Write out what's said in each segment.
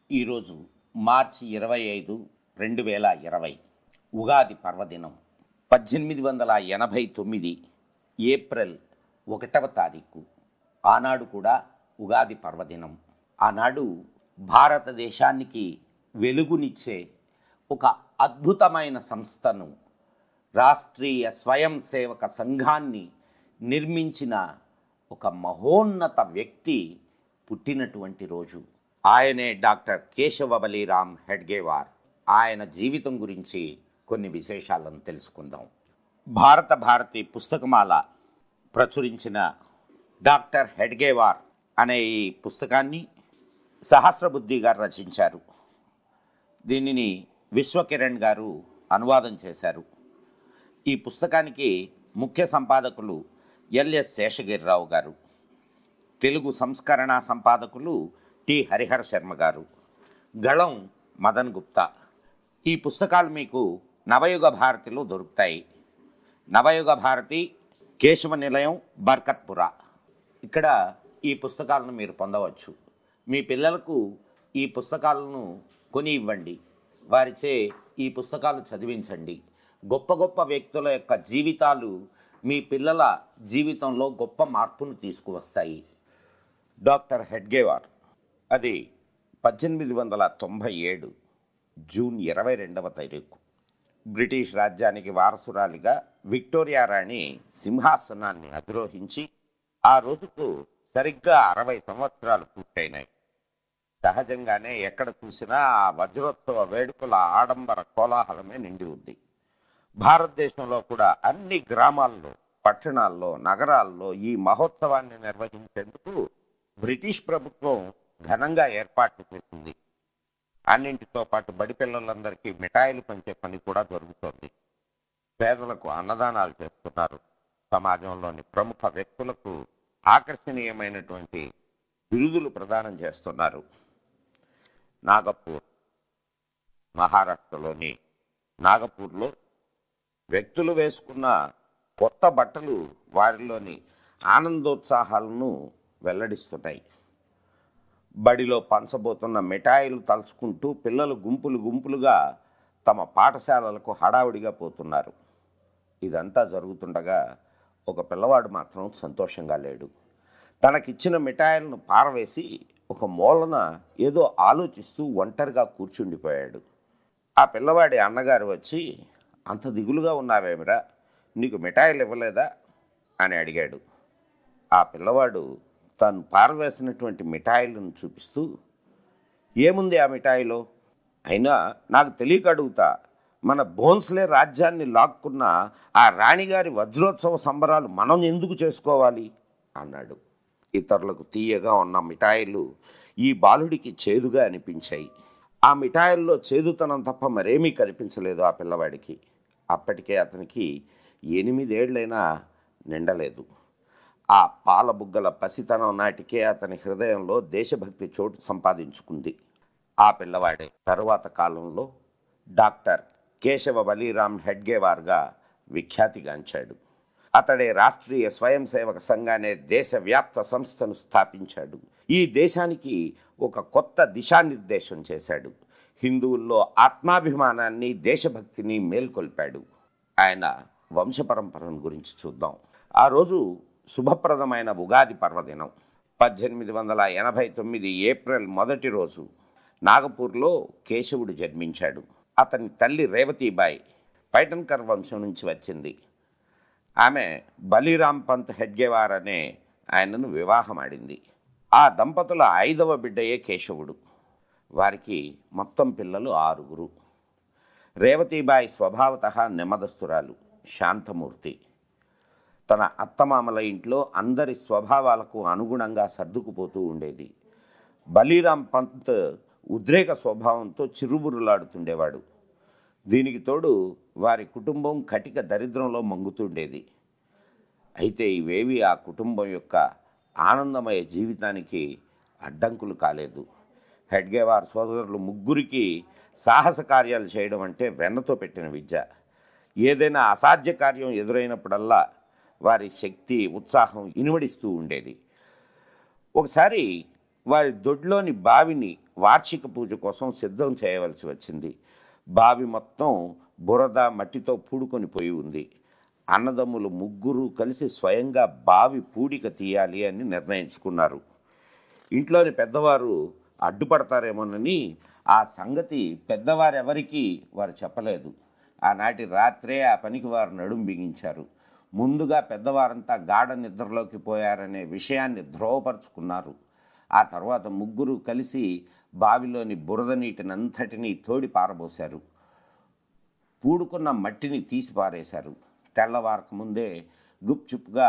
ఈరోజు మార్చి ఇరవై ఐదు రెండు వేల ఇరవై ఉగాది పర్వదినం పద్దెనిమిది వందల ఎనభై తొమ్మిది ఏప్రిల్ ఒకటవ తారీఖు ఆనాడు కూడా ఉగాది పర్వదినం ఆనాడు భారతదేశానికి వెలుగునిచ్చే ఒక అద్భుతమైన సంస్థను రాష్ట్రీయ స్వయం సేవక సంఘాన్ని నిర్మించిన ఒక మహోన్నత వ్యక్తి పుట్టినటువంటి రోజు ఆయనే డాక్టర్ కేశవ బలీరామ్ హెడ్గేవార్ ఆయన జీవితం గురించి కొన్ని విశేషాలను తెలుసుకుందాం భారత భారతి పుస్తకమాల ప్రచురించిన డాక్టర్ హెడ్గేవార్ అనే ఈ పుస్తకాన్ని సహస్రబుద్ధి గారు రచించారు దీనిని విశ్వకిరణ్ గారు అనువాదం చేశారు ఈ పుస్తకానికి ముఖ్య సంపాదకులు ఎల్ఎస్ శేషగిరిరావు గారు తెలుగు సంస్కరణ సంపాదకులు టి హరిహర శర్మ గారు గళం మదన్ గుప్తా ఈ పుస్తకాలు మీకు నవయుగ భారతిలో దొరుకుతాయి నవయుగ భారతి కేశవ నిలయం బర్కత్పుర ఇక్కడ ఈ పుస్తకాలను మీరు పొందవచ్చు మీ పిల్లలకు ఈ పుస్తకాలను కొని ఇవ్వండి వారిచే ఈ పుస్తకాలు చదివించండి గొప్ప గొప్ప వ్యక్తుల యొక్క జీవితాలు మీ పిల్లల జీవితంలో గొప్ప మార్పును తీసుకువస్తాయి డాక్టర్ హెడ్గేవార్ అది పద్దెనిమిది వందల తొంభై ఏడు జూన్ ఇరవై రెండవ తారీఖు బ్రిటిష్ రాజ్యానికి వారసురాలిగా విక్టోరియా రాణి సింహాసనాన్ని అధిరోహించి ఆ రోజుకు సరిగ్గా అరవై సంవత్సరాలు పూర్తయినాయి సహజంగానే ఎక్కడ చూసినా ఆ వజ్రోత్సవ వేడుకల ఆడంబర కోలాహలమే నిండి ఉంది భారతదేశంలో కూడా అన్ని గ్రామాల్లో పట్టణాల్లో నగరాల్లో ఈ మహోత్సవాన్ని నిర్వహించేందుకు బ్రిటిష్ ప్రభుత్వం ఘనంగా ఏర్పాట్లు చేసింది అన్నింటితో పాటు బడి పిల్లలందరికీ మిఠాయిలు పంచే పని కూడా జరుగుతోంది పేదలకు అన్నదానాలు చేస్తున్నారు సమాజంలోని ప్రముఖ వ్యక్తులకు ఆకర్షణీయమైనటువంటి బిరుదులు ప్రదానం చేస్తున్నారు నాగపూర్ మహారాష్ట్రలోని నాగపూర్లో వ్యక్తులు వేసుకున్న కొత్త బట్టలు వారిలోని ఆనందోత్సాహాలను వెల్లడిస్తున్నాయి బడిలో పంచబోతున్న మిఠాయిలు తలుచుకుంటూ పిల్లలు గుంపులు గుంపులుగా తమ పాఠశాలలకు హడావుడిగా పోతున్నారు ఇదంతా జరుగుతుండగా ఒక పిల్లవాడు మాత్రం సంతోషంగా లేడు తనకిచ్చిన మిఠాయిలను పారవేసి ఒక మూలన ఏదో ఆలోచిస్తూ ఒంటరిగా కూర్చుండిపోయాడు ఆ పిల్లవాడి అన్నగారు వచ్చి అంత దిగులుగా ఉన్నావేమిరా నీకు మిఠాయిలు ఇవ్వలేదా అని అడిగాడు ఆ పిల్లవాడు తాను పారవేసినటువంటి మిఠాయిలను చూపిస్తూ ఏముంది ఆ మిఠాయిలో అయినా నాకు తెలియక అడుగుతా మన బోన్స్లే రాజ్యాన్ని లాక్కున్న ఆ రాణిగారి వజ్రోత్సవ సంబరాలు మనం ఎందుకు చేసుకోవాలి అన్నాడు ఇతరులకు తీయగా ఉన్న మిఠాయిలు ఈ బాలుడికి చేదుగా అనిపించాయి ఆ మిఠాయిల్లో చేదుతనం తప్ప మరేమీ కనిపించలేదు ఆ పిల్లవాడికి అప్పటికే అతనికి ఎనిమిదేళ్లైనా నిండలేదు ఆ పాలబుగ్గల పసితనం నాటికే అతని హృదయంలో దేశభక్తి చోటు సంపాదించుకుంది ఆ పిల్లవాడే తరువాత కాలంలో డాక్టర్ కేశవ బలీరామ్ హెడ్గేవార్గా విఖ్యాతిగాంచాడు అతడే రాష్ట్రీయ స్వయం సేవక సంఘ అనే దేశవ్యాప్త సంస్థను స్థాపించాడు ఈ దేశానికి ఒక కొత్త దిశానిర్దేశం చేశాడు హిందువుల్లో ఆత్మాభిమానాన్ని దేశభక్తిని మేల్కొల్పాడు ఆయన వంశపరంపరను గురించి చూద్దాం ఆ రోజు శుభప్రదమైన ఉగాది పర్వదినం పద్దెనిమిది వందల ఎనభై తొమ్మిది ఏప్రిల్ మొదటి రోజు నాగపూర్లో కేశవుడు జన్మించాడు అతని తల్లి రేవతీబాయి పైటన్కర్ వంశం నుంచి వచ్చింది ఆమె బలీరామ్ పంత్ హెడ్గేవార్ అనే ఆయనను వివాహమాడింది ఆ దంపతుల ఐదవ బిడ్డయే కేశవుడు వారికి మొత్తం పిల్లలు ఆరుగురు రేవతీబాయి స్వభావత నెమ్మదస్తురాలు శాంతమూర్తి తన అత్తమామల ఇంట్లో అందరి స్వభావాలకు అనుగుణంగా సర్దుకుపోతూ ఉండేది బలీరామ్ పంత్ ఉద్రేక స్వభావంతో చిరుబురులాడుతుండేవాడు దీనికి తోడు వారి కుటుంబం కటిక దరిద్రంలో మంగుతుండేది అయితే ఇవేవి ఆ కుటుంబం యొక్క ఆనందమయ జీవితానికి అడ్డంకులు కాలేదు హెడ్గేవార్ సోదరులు ముగ్గురికి సాహస కార్యాలు చేయడం అంటే వెన్నతో పెట్టిన విద్య ఏదైనా అసాధ్య కార్యం ఎదురైనప్పుడల్లా వారి శక్తి ఉత్సాహం ఇనుమడిస్తూ ఉండేది ఒకసారి వారి దొడ్లోని బావిని వార్షిక పూజ కోసం సిద్ధం చేయవలసి వచ్చింది బావి మొత్తం బురద మట్టితో పూడుకొని పోయి ఉంది అన్నదమ్ములు ముగ్గురు కలిసి స్వయంగా బావి పూడిక తీయాలి అని నిర్ణయించుకున్నారు ఇంట్లోని పెద్దవారు అడ్డుపడతారేమోనని ఆ సంగతి పెద్దవారెవరికీ వారు చెప్పలేదు ఆనాటి రాత్రే ఆ పనికి వారు నడుం బిగించారు ముందుగా పెద్దవారంతా గాఢ నిద్రలోకి పోయారనే విషయాన్ని ధ్రువపరుచుకున్నారు ఆ తర్వాత ముగ్గురు కలిసి బావిలోని బురద నీటినంతటినీ తోడి పారబోశారు పూడుకున్న మట్టిని తీసి పారేశారు తెల్లవారక ముందే గుప్చుప్గా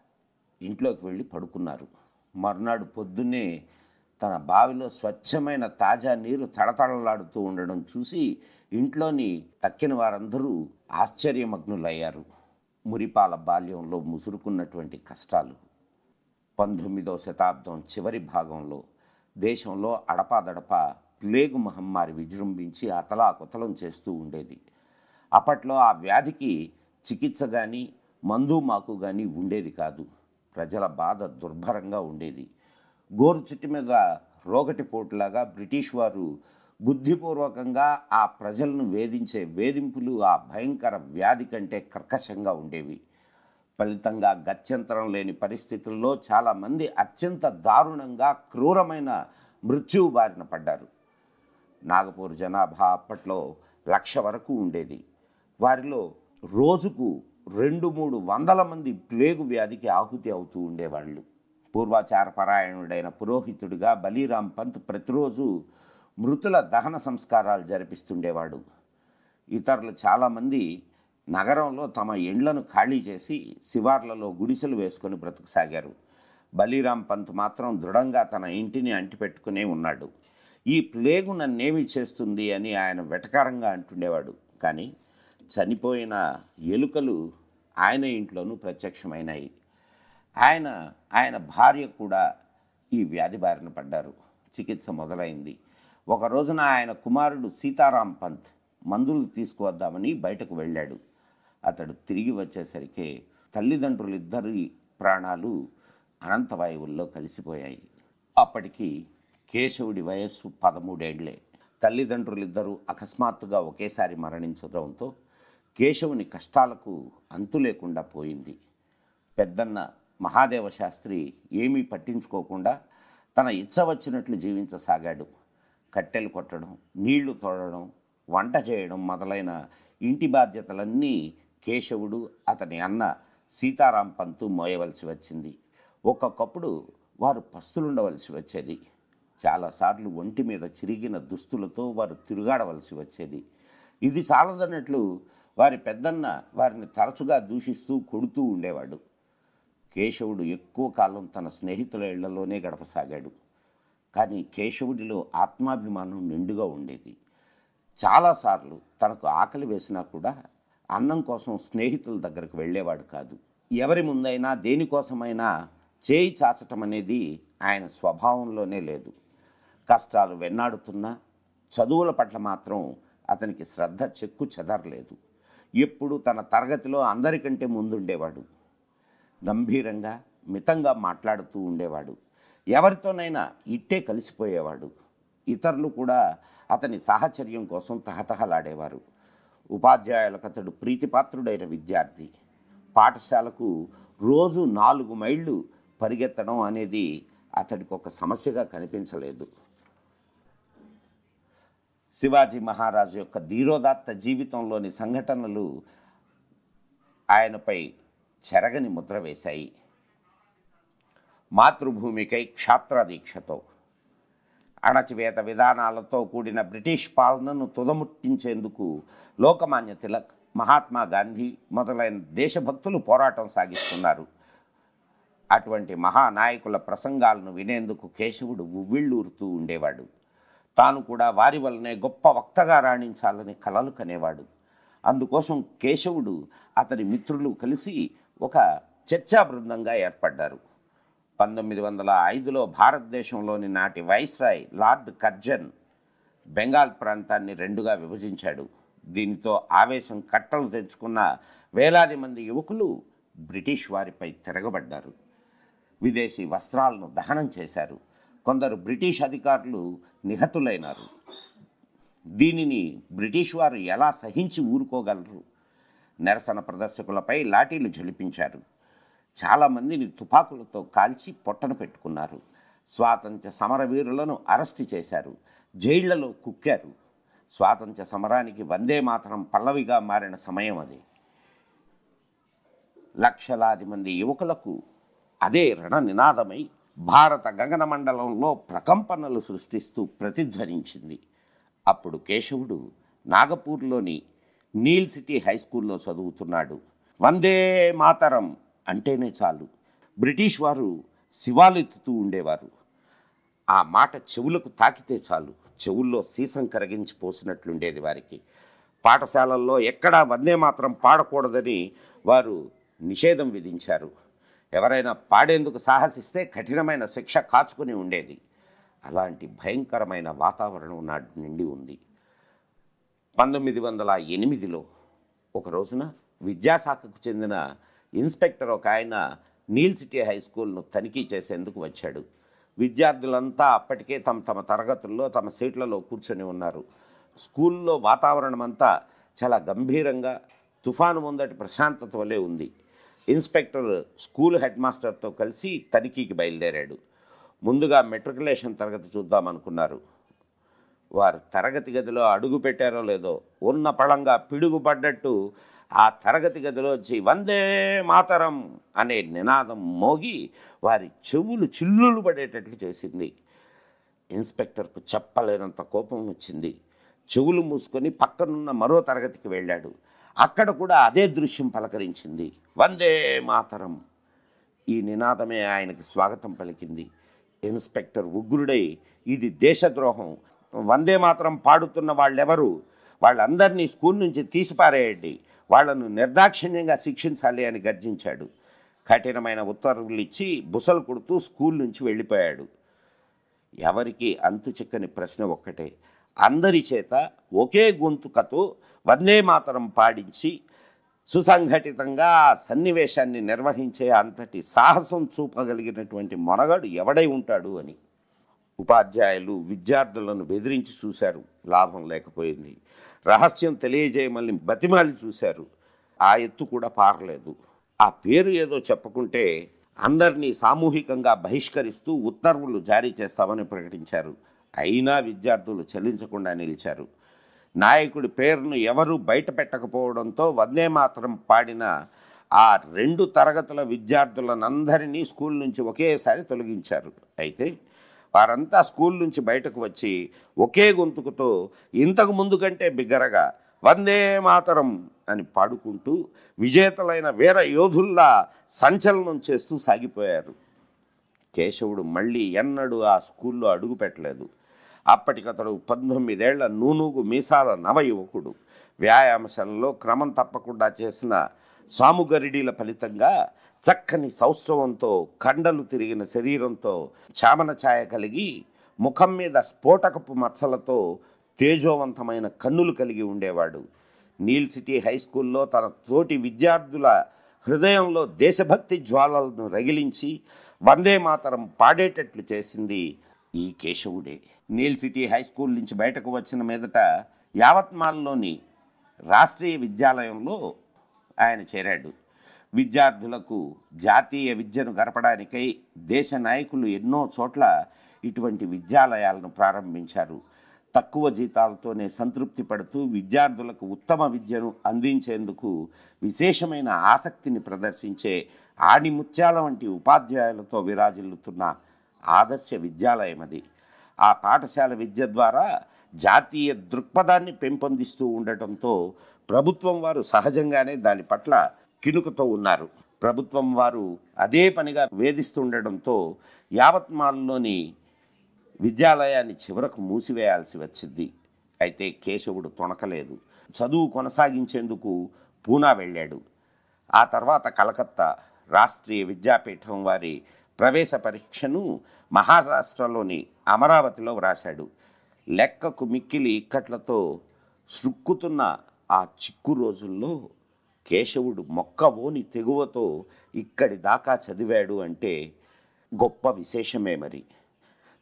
ఇంట్లోకి వెళ్ళి పడుకున్నారు మర్నాడు పొద్దున్నే తన బావిలో స్వచ్ఛమైన తాజా నీరు తడతడలాడుతూ ఉండడం చూసి ఇంట్లోని తక్కిన వారందరూ ఆశ్చర్యమగ్నులయ్యారు మురిపాల బాల్యంలో ముసురుకున్నటువంటి కష్టాలు పంతొమ్మిదవ శతాబ్దం చివరి భాగంలో దేశంలో అడపాదడప ప్లేగు మహమ్మారి విజృంభించి అతలాకుతలం చేస్తూ ఉండేది అప్పట్లో ఆ వ్యాధికి చికిత్స కానీ మందు మాకు కానీ ఉండేది కాదు ప్రజల బాధ దుర్భరంగా ఉండేది గోరు చుట్టు మీద రోగటి పోటులాగా బ్రిటిష్ వారు బుద్ధిపూర్వకంగా ఆ ప్రజలను వేధించే వేధింపులు ఆ భయంకర వ్యాధి కంటే కర్కశంగా ఉండేవి ఫలితంగా గత్యంతరం లేని పరిస్థితుల్లో చాలామంది అత్యంత దారుణంగా క్రూరమైన మృత్యువు బారిన పడ్డారు నాగపూర్ జనాభా అప్పట్లో లక్ష వరకు ఉండేది వారిలో రోజుకు రెండు మూడు వందల మంది ప్లేగు వ్యాధికి ఆహుతి అవుతూ ఉండేవాళ్ళు పూర్వాచార పరాయణుడైన పురోహితుడిగా బలీరాం పంత్ ప్రతిరోజు మృతుల దహన సంస్కారాలు జరిపిస్తుండేవాడు ఇతరులు చాలామంది నగరంలో తమ ఇండ్లను ఖాళీ చేసి శివార్లలో గుడిసెలు వేసుకొని బ్రతకసాగారు బలీరాం పంత్ మాత్రం దృఢంగా తన ఇంటిని అంటిపెట్టుకునే ఉన్నాడు ఈ ప్లేగు నన్నేమి చేస్తుంది అని ఆయన వెటకారంగా అంటుండేవాడు కానీ చనిపోయిన ఎలుకలు ఆయన ఇంట్లోనూ ప్రత్యక్షమైనాయి ఆయన ఆయన భార్య కూడా ఈ వ్యాధి బారిన పడ్డారు చికిత్స మొదలైంది ఒక రోజున ఆయన కుమారుడు సీతారాం పంత్ మందులు తీసుకువద్దామని బయటకు వెళ్ళాడు అతడు తిరిగి వచ్చేసరికి తల్లిదండ్రులిద్దరి ప్రాణాలు అనంతవాయువుల్లో కలిసిపోయాయి అప్పటికి కేశవుడి వయస్సు పదమూడేళ్లే తల్లిదండ్రులిద్దరూ అకస్మాత్తుగా ఒకేసారి మరణించడంతో కేశవుని కష్టాలకు అంతు లేకుండా పోయింది పెద్దన్న మహాదేవ శాస్త్రి ఏమీ పట్టించుకోకుండా తన ఇచ్చ వచ్చినట్లు జీవించసాగాడు కట్టెలు కొట్టడం నీళ్లు తోడడం వంట చేయడం మొదలైన ఇంటి బాధ్యతలన్నీ కేశవుడు అతని అన్న సీతారాం పంతు మోయవలసి వచ్చింది ఒక్కొక్కప్పుడు వారు పస్తులుండవలసి వచ్చేది చాలాసార్లు ఒంటి మీద చిరిగిన దుస్తులతో వారు తిరుగాడవలసి వచ్చేది ఇది చాలదన్నట్లు వారి పెద్దన్న వారిని తరచుగా దూషిస్తూ కొడుతూ ఉండేవాడు కేశవుడు ఎక్కువ కాలం తన స్నేహితుల ఇళ్లలోనే గడపసాగాడు కానీ కేశవుడిలో ఆత్మాభిమానం నిండుగా ఉండేది చాలాసార్లు తనకు ఆకలి వేసినా కూడా అన్నం కోసం స్నేహితుల దగ్గరకు వెళ్ళేవాడు కాదు ఎవరి ముందైనా దేనికోసమైనా చేయి చాచటం అనేది ఆయన స్వభావంలోనే లేదు కష్టాలు వెన్నాడుతున్నా చదువుల పట్ల మాత్రం అతనికి శ్రద్ధ చెక్కు చెదరలేదు ఎప్పుడు తన తరగతిలో అందరికంటే ముందుండేవాడు గంభీరంగా మితంగా మాట్లాడుతూ ఉండేవాడు ఎవరితోనైనా ఇట్టే కలిసిపోయేవాడు ఇతరులు కూడా అతని సాహచర్యం కోసం తహతహలాడేవారు ఉపాధ్యాయులకు అతడు ప్రీతిపాత్రుడైన విద్యార్థి పాఠశాలకు రోజు నాలుగు మైళ్ళు పరిగెత్తడం అనేది అతడికి ఒక సమస్యగా కనిపించలేదు శివాజీ మహారాజు యొక్క ధీరోదాత్త జీవితంలోని సంఘటనలు ఆయనపై చెరగని ముద్ర వేశాయి మాతృభూమికై క్షాత్ర దీక్షతో అణచివేత విధానాలతో కూడిన బ్రిటిష్ పాలనను తుదముట్టించేందుకు లోకమాన్య తిలక్ మహాత్మా గాంధీ మొదలైన దేశభక్తులు పోరాటం సాగిస్తున్నారు అటువంటి మహానాయకుల ప్రసంగాలను వినేందుకు కేశవుడు ఉవ్విళ్ళూరుతూ ఉండేవాడు తాను కూడా వారి వల్లనే గొప్ప వక్తగా రాణించాలని కలలు కనేవాడు అందుకోసం కేశవుడు అతని మిత్రులు కలిసి ఒక చర్చా బృందంగా ఏర్పడ్డారు పంతొమ్మిది వందల ఐదులో భారతదేశంలోని నాటి వైస్రాయ్ లార్డ్ కర్జన్ బెంగాల్ ప్రాంతాన్ని రెండుగా విభజించాడు దీనితో ఆవేశం కట్టలు తెచ్చుకున్న వేలాది మంది యువకులు బ్రిటిష్ వారిపై తిరగబడ్డారు విదేశీ వస్త్రాలను దహనం చేశారు కొందరు బ్రిటిష్ అధికారులు నిహతులైనారు దీనిని బ్రిటిష్ వారు ఎలా సహించి ఊరుకోగలరు నిరసన ప్రదర్శకులపై లాఠీలు ఝలిపించారు చాలామందిని తుపాకులతో కాల్చి పొట్టన పెట్టుకున్నారు స్వాతంత్ర్య సమరవీరులను అరెస్టు చేశారు జైళ్లలో కుక్కారు స్వాతంత్ర్య సమరానికి వందే మాతరం పల్లవిగా మారిన సమయం అది లక్షలాది మంది యువకులకు అదే రణ నినాదమై భారత గగన మండలంలో ప్రకంపనలు సృష్టిస్తూ ప్రతిధ్వనించింది అప్పుడు కేశవుడు నాగపూర్లోని నీల్ సిటీ హై స్కూల్లో చదువుతున్నాడు వందే మాతరం అంటేనే చాలు బ్రిటిష్ వారు శివాలెత్తుతూ ఉండేవారు ఆ మాట చెవులకు తాకితే చాలు చెవుల్లో సీసం కరిగించి పోసినట్లుండేది వారికి పాఠశాలల్లో ఎక్కడా వందే మాత్రం పాడకూడదని వారు నిషేధం విధించారు ఎవరైనా పాడేందుకు సాహసిస్తే కఠినమైన శిక్ష కాచుకుని ఉండేది అలాంటి భయంకరమైన వాతావరణం నాటి నిండి ఉంది పంతొమ్మిది వందల ఎనిమిదిలో ఒక రోజున విద్యాశాఖకు చెందిన ఇన్స్పెక్టర్ ఒక ఆయన నీల్ సిటీ హై స్కూల్ను తనిఖీ చేసేందుకు వచ్చాడు విద్యార్థులంతా అప్పటికే తమ తమ తరగతుల్లో తమ సీట్లలో కూర్చొని ఉన్నారు స్కూల్లో వాతావరణం అంతా చాలా గంభీరంగా తుఫాను ముందటి ప్రశాంతత వలె ఉంది ఇన్స్పెక్టర్ స్కూల్ హెడ్ మాస్టర్తో కలిసి తనిఖీకి బయలుదేరాడు ముందుగా మెట్రికులేషన్ తరగతి చూద్దామనుకున్నారు వారు తరగతి గదిలో అడుగు పెట్టారో లేదో ఉన్న పళంగా పిడుగుపడ్డట్టు ఆ తరగతి గదిలోంచి వందే మాతరం అనే నినాదం మోగి వారి చెవులు చిల్లులు పడేటట్లు చేసింది ఇన్స్పెక్టర్కు చెప్పలేనంత కోపం వచ్చింది చెవులు మూసుకొని పక్కనున్న మరో తరగతికి వెళ్ళాడు అక్కడ కూడా అదే దృశ్యం పలకరించింది వందే మాతరం ఈ నినాదమే ఆయనకి స్వాగతం పలికింది ఇన్స్పెక్టర్ ఉగ్రుడై ఇది దేశద్రోహం వందే మాత్రం పాడుతున్న వాళ్ళెవరు వాళ్ళందరినీ స్కూల్ నుంచి తీసిపారేయండి వాళ్ళను నిర్దాక్షిణ్యంగా శిక్షించాలి అని గర్జించాడు కఠినమైన ఉత్తర్వులు ఇచ్చి బుసలు కొడుతూ స్కూల్ నుంచి వెళ్ళిపోయాడు ఎవరికి అంతు చిక్కని ప్రశ్న ఒక్కటే అందరి చేత ఒకే గొంతుకతో వందే మాతరం పాడించి సుసంఘటితంగా ఆ సన్నివేశాన్ని నిర్వహించే అంతటి సాహసం చూపగలిగినటువంటి మొనగాడు ఎవడై ఉంటాడు అని ఉపాధ్యాయులు విద్యార్థులను బెదిరించి చూశారు లాభం లేకపోయింది రహస్యం తెలియజేయమని బతిమాలి చూశారు ఆ ఎత్తు కూడా పారలేదు ఆ పేరు ఏదో చెప్పుకుంటే అందరినీ సామూహికంగా బహిష్కరిస్తూ ఉత్తర్వులు జారీ చేస్తామని ప్రకటించారు అయినా విద్యార్థులు చెల్లించకుండా నిలిచారు నాయకుడి పేరును ఎవరూ బయట పెట్టకపోవడంతో వందే మాత్రం పాడిన ఆ రెండు తరగతుల విద్యార్థులనందరినీ స్కూల్ నుంచి ఒకేసారి తొలగించారు అయితే వారంతా స్కూల్ నుంచి బయటకు వచ్చి ఒకే గొంతుకుతో ఇంతకు ముందు కంటే బిగ్గరగా వందే మాతరం అని పాడుకుంటూ విజేతలైన వీర యోధుల్లా సంచలనం చేస్తూ సాగిపోయారు కేశవుడు మళ్ళీ ఎన్నడూ ఆ స్కూల్లో అడుగు పెట్టలేదు అప్పటికతడు పంతొమ్మిదేళ్ల నూనూగు మీసాల నవ యువకుడు వ్యాయామశాలలో క్రమం తప్పకుండా చేసిన సాముగరిడీల ఫలితంగా చక్కని సౌష్ఠవంతో కండలు తిరిగిన శరీరంతో చామన ఛాయ కలిగి ముఖం మీద స్ఫోటకపు మచ్చలతో తేజోవంతమైన కన్నులు కలిగి ఉండేవాడు నీల్ సిటీ హై స్కూల్లో తన తోటి విద్యార్థుల హృదయంలో దేశభక్తి జ్వాలలను రగిలించి వందే మాతరం పాడేటట్లు చేసింది ఈ కేశవుడే నీల్ సిటీ హై స్కూల్ నుంచి బయటకు వచ్చిన మీదట యావత్మాల్లోని రాష్ట్రీయ విద్యాలయంలో ఆయన చేరాడు విద్యార్థులకు జాతీయ విద్యను గడపడానికై దేశ నాయకులు ఎన్నో చోట్ల ఇటువంటి విద్యాలయాలను ప్రారంభించారు తక్కువ జీతాలతోనే సంతృప్తి పడుతూ విద్యార్థులకు ఉత్తమ విద్యను అందించేందుకు విశేషమైన ఆసక్తిని ప్రదర్శించే ఆణిముత్యాల వంటి ఉపాధ్యాయులతో విరాజిల్లుతున్న ఆదర్శ విద్యాలయం అది ఆ పాఠశాల విద్య ద్వారా జాతీయ దృక్పథాన్ని పెంపొందిస్తూ ఉండటంతో ప్రభుత్వం వారు సహజంగానే దాని పట్ల కినుకతో ఉన్నారు ప్రభుత్వం వారు అదే పనిగా వేధిస్తుండటంతో యావత్మాల్లోని విద్యాలయాన్ని చివరకు మూసివేయాల్సి వచ్చింది అయితే కేశవుడు తొణకలేదు చదువు కొనసాగించేందుకు పూనా వెళ్ళాడు ఆ తర్వాత కలకత్తా రాష్ట్రీయ విద్యాపీఠం వారి ప్రవేశ పరీక్షను మహారాష్ట్రలోని అమరావతిలో వ్రాశాడు లెక్కకు మిక్కిలి ఇక్కట్లతో సృక్కుతున్న ఆ చిక్కు రోజుల్లో కేశవుడు మొక్కవోని తెగువతో ఇక్కడి దాకా చదివాడు అంటే గొప్ప విశేషమే మరి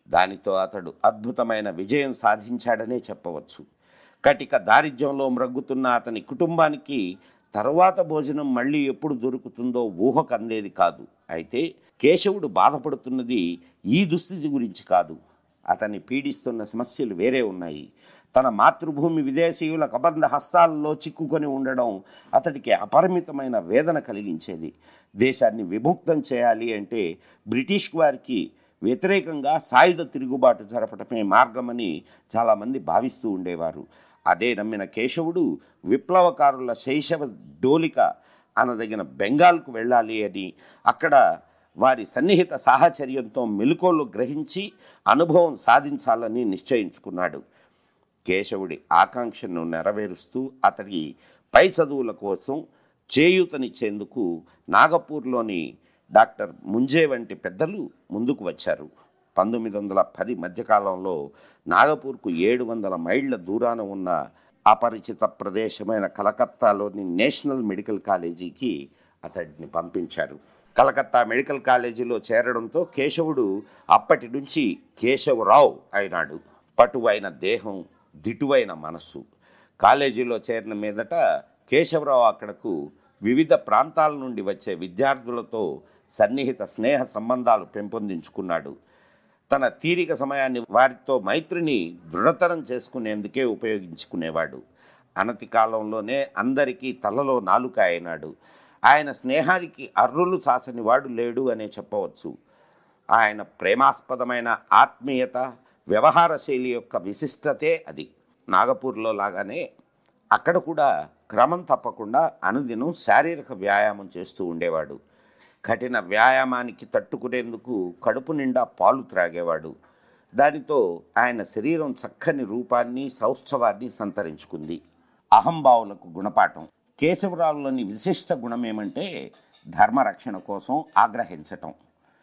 దానితో అతడు అద్భుతమైన విజయం సాధించాడనే చెప్పవచ్చు కటిక దారిద్ర్యంలో మ్రగ్గుతున్న అతని కుటుంబానికి తరువాత భోజనం మళ్ళీ ఎప్పుడు దొరుకుతుందో ఊహకు అందేది కాదు అయితే కేశవుడు బాధపడుతున్నది ఈ దుస్థితి గురించి కాదు అతన్ని పీడిస్తున్న సమస్యలు వేరే ఉన్నాయి తన మాతృభూమి విదేశీయుల కబంధ హస్తాల్లో చిక్కుకొని ఉండడం అతడికి అపరిమితమైన వేదన కలిగించేది దేశాన్ని విముక్తం చేయాలి అంటే బ్రిటిష్ వారికి వ్యతిరేకంగా సాయుధ తిరుగుబాటు జరపటమే మార్గమని చాలామంది భావిస్తూ ఉండేవారు అదే నమ్మిన కేశవుడు విప్లవకారుల శైశవ డోలిక అనదగిన బెంగాల్కు వెళ్ళాలి అని అక్కడ వారి సన్నిహిత సాహచర్యంతో మెలకువలు గ్రహించి అనుభవం సాధించాలని నిశ్చయించుకున్నాడు కేశవుడి ఆకాంక్షను నెరవేరుస్తూ అతడి పై చదువుల కోసం చేయూతనిచ్చేందుకు నాగపూర్లోని డాక్టర్ ముంజే వంటి పెద్దలు ముందుకు వచ్చారు పంతొమ్మిది వందల పది మధ్యకాలంలో నాగపూర్కు ఏడు వందల మైళ్ళ దూరాన ఉన్న అపరిచిత ప్రదేశమైన కలకత్తాలోని నేషనల్ మెడికల్ కాలేజీకి అతడిని పంపించారు కలకత్తా మెడికల్ కాలేజీలో చేరడంతో కేశవుడు అప్పటి నుంచి కేశవరావు అయినాడు పటువైన దేహం దిటువైన మనస్సు కాలేజీలో చేరిన మీదట కేశవరావు అక్కడకు వివిధ ప్రాంతాల నుండి వచ్చే విద్యార్థులతో సన్నిహిత స్నేహ సంబంధాలు పెంపొందించుకున్నాడు తన తీరిక సమయాన్ని వారితో మైత్రిని దృఢతరం చేసుకునేందుకే ఉపయోగించుకునేవాడు అనతి కాలంలోనే అందరికీ తలలో నాలుక అయినాడు ఆయన స్నేహానికి అర్రులు చాచని వాడు లేడు అనే చెప్పవచ్చు ఆయన ప్రేమాస్పదమైన ఆత్మీయత వ్యవహార శైలి యొక్క విశిష్టతే అది నాగపూర్లో లాగానే అక్కడ కూడా క్రమం తప్పకుండా అనుదినం శారీరక వ్యాయామం చేస్తూ ఉండేవాడు కఠిన వ్యాయామానికి తట్టుకునేందుకు కడుపు నిండా పాలు త్రాగేవాడు దానితో ఆయన శరీరం చక్కని రూపాన్ని సౌష్ఠవాన్ని సంతరించుకుంది అహంభావులకు గుణపాఠం కేశవరావులోని విశిష్ట గుణం ఏమంటే ధర్మరక్షణ కోసం ఆగ్రహించటం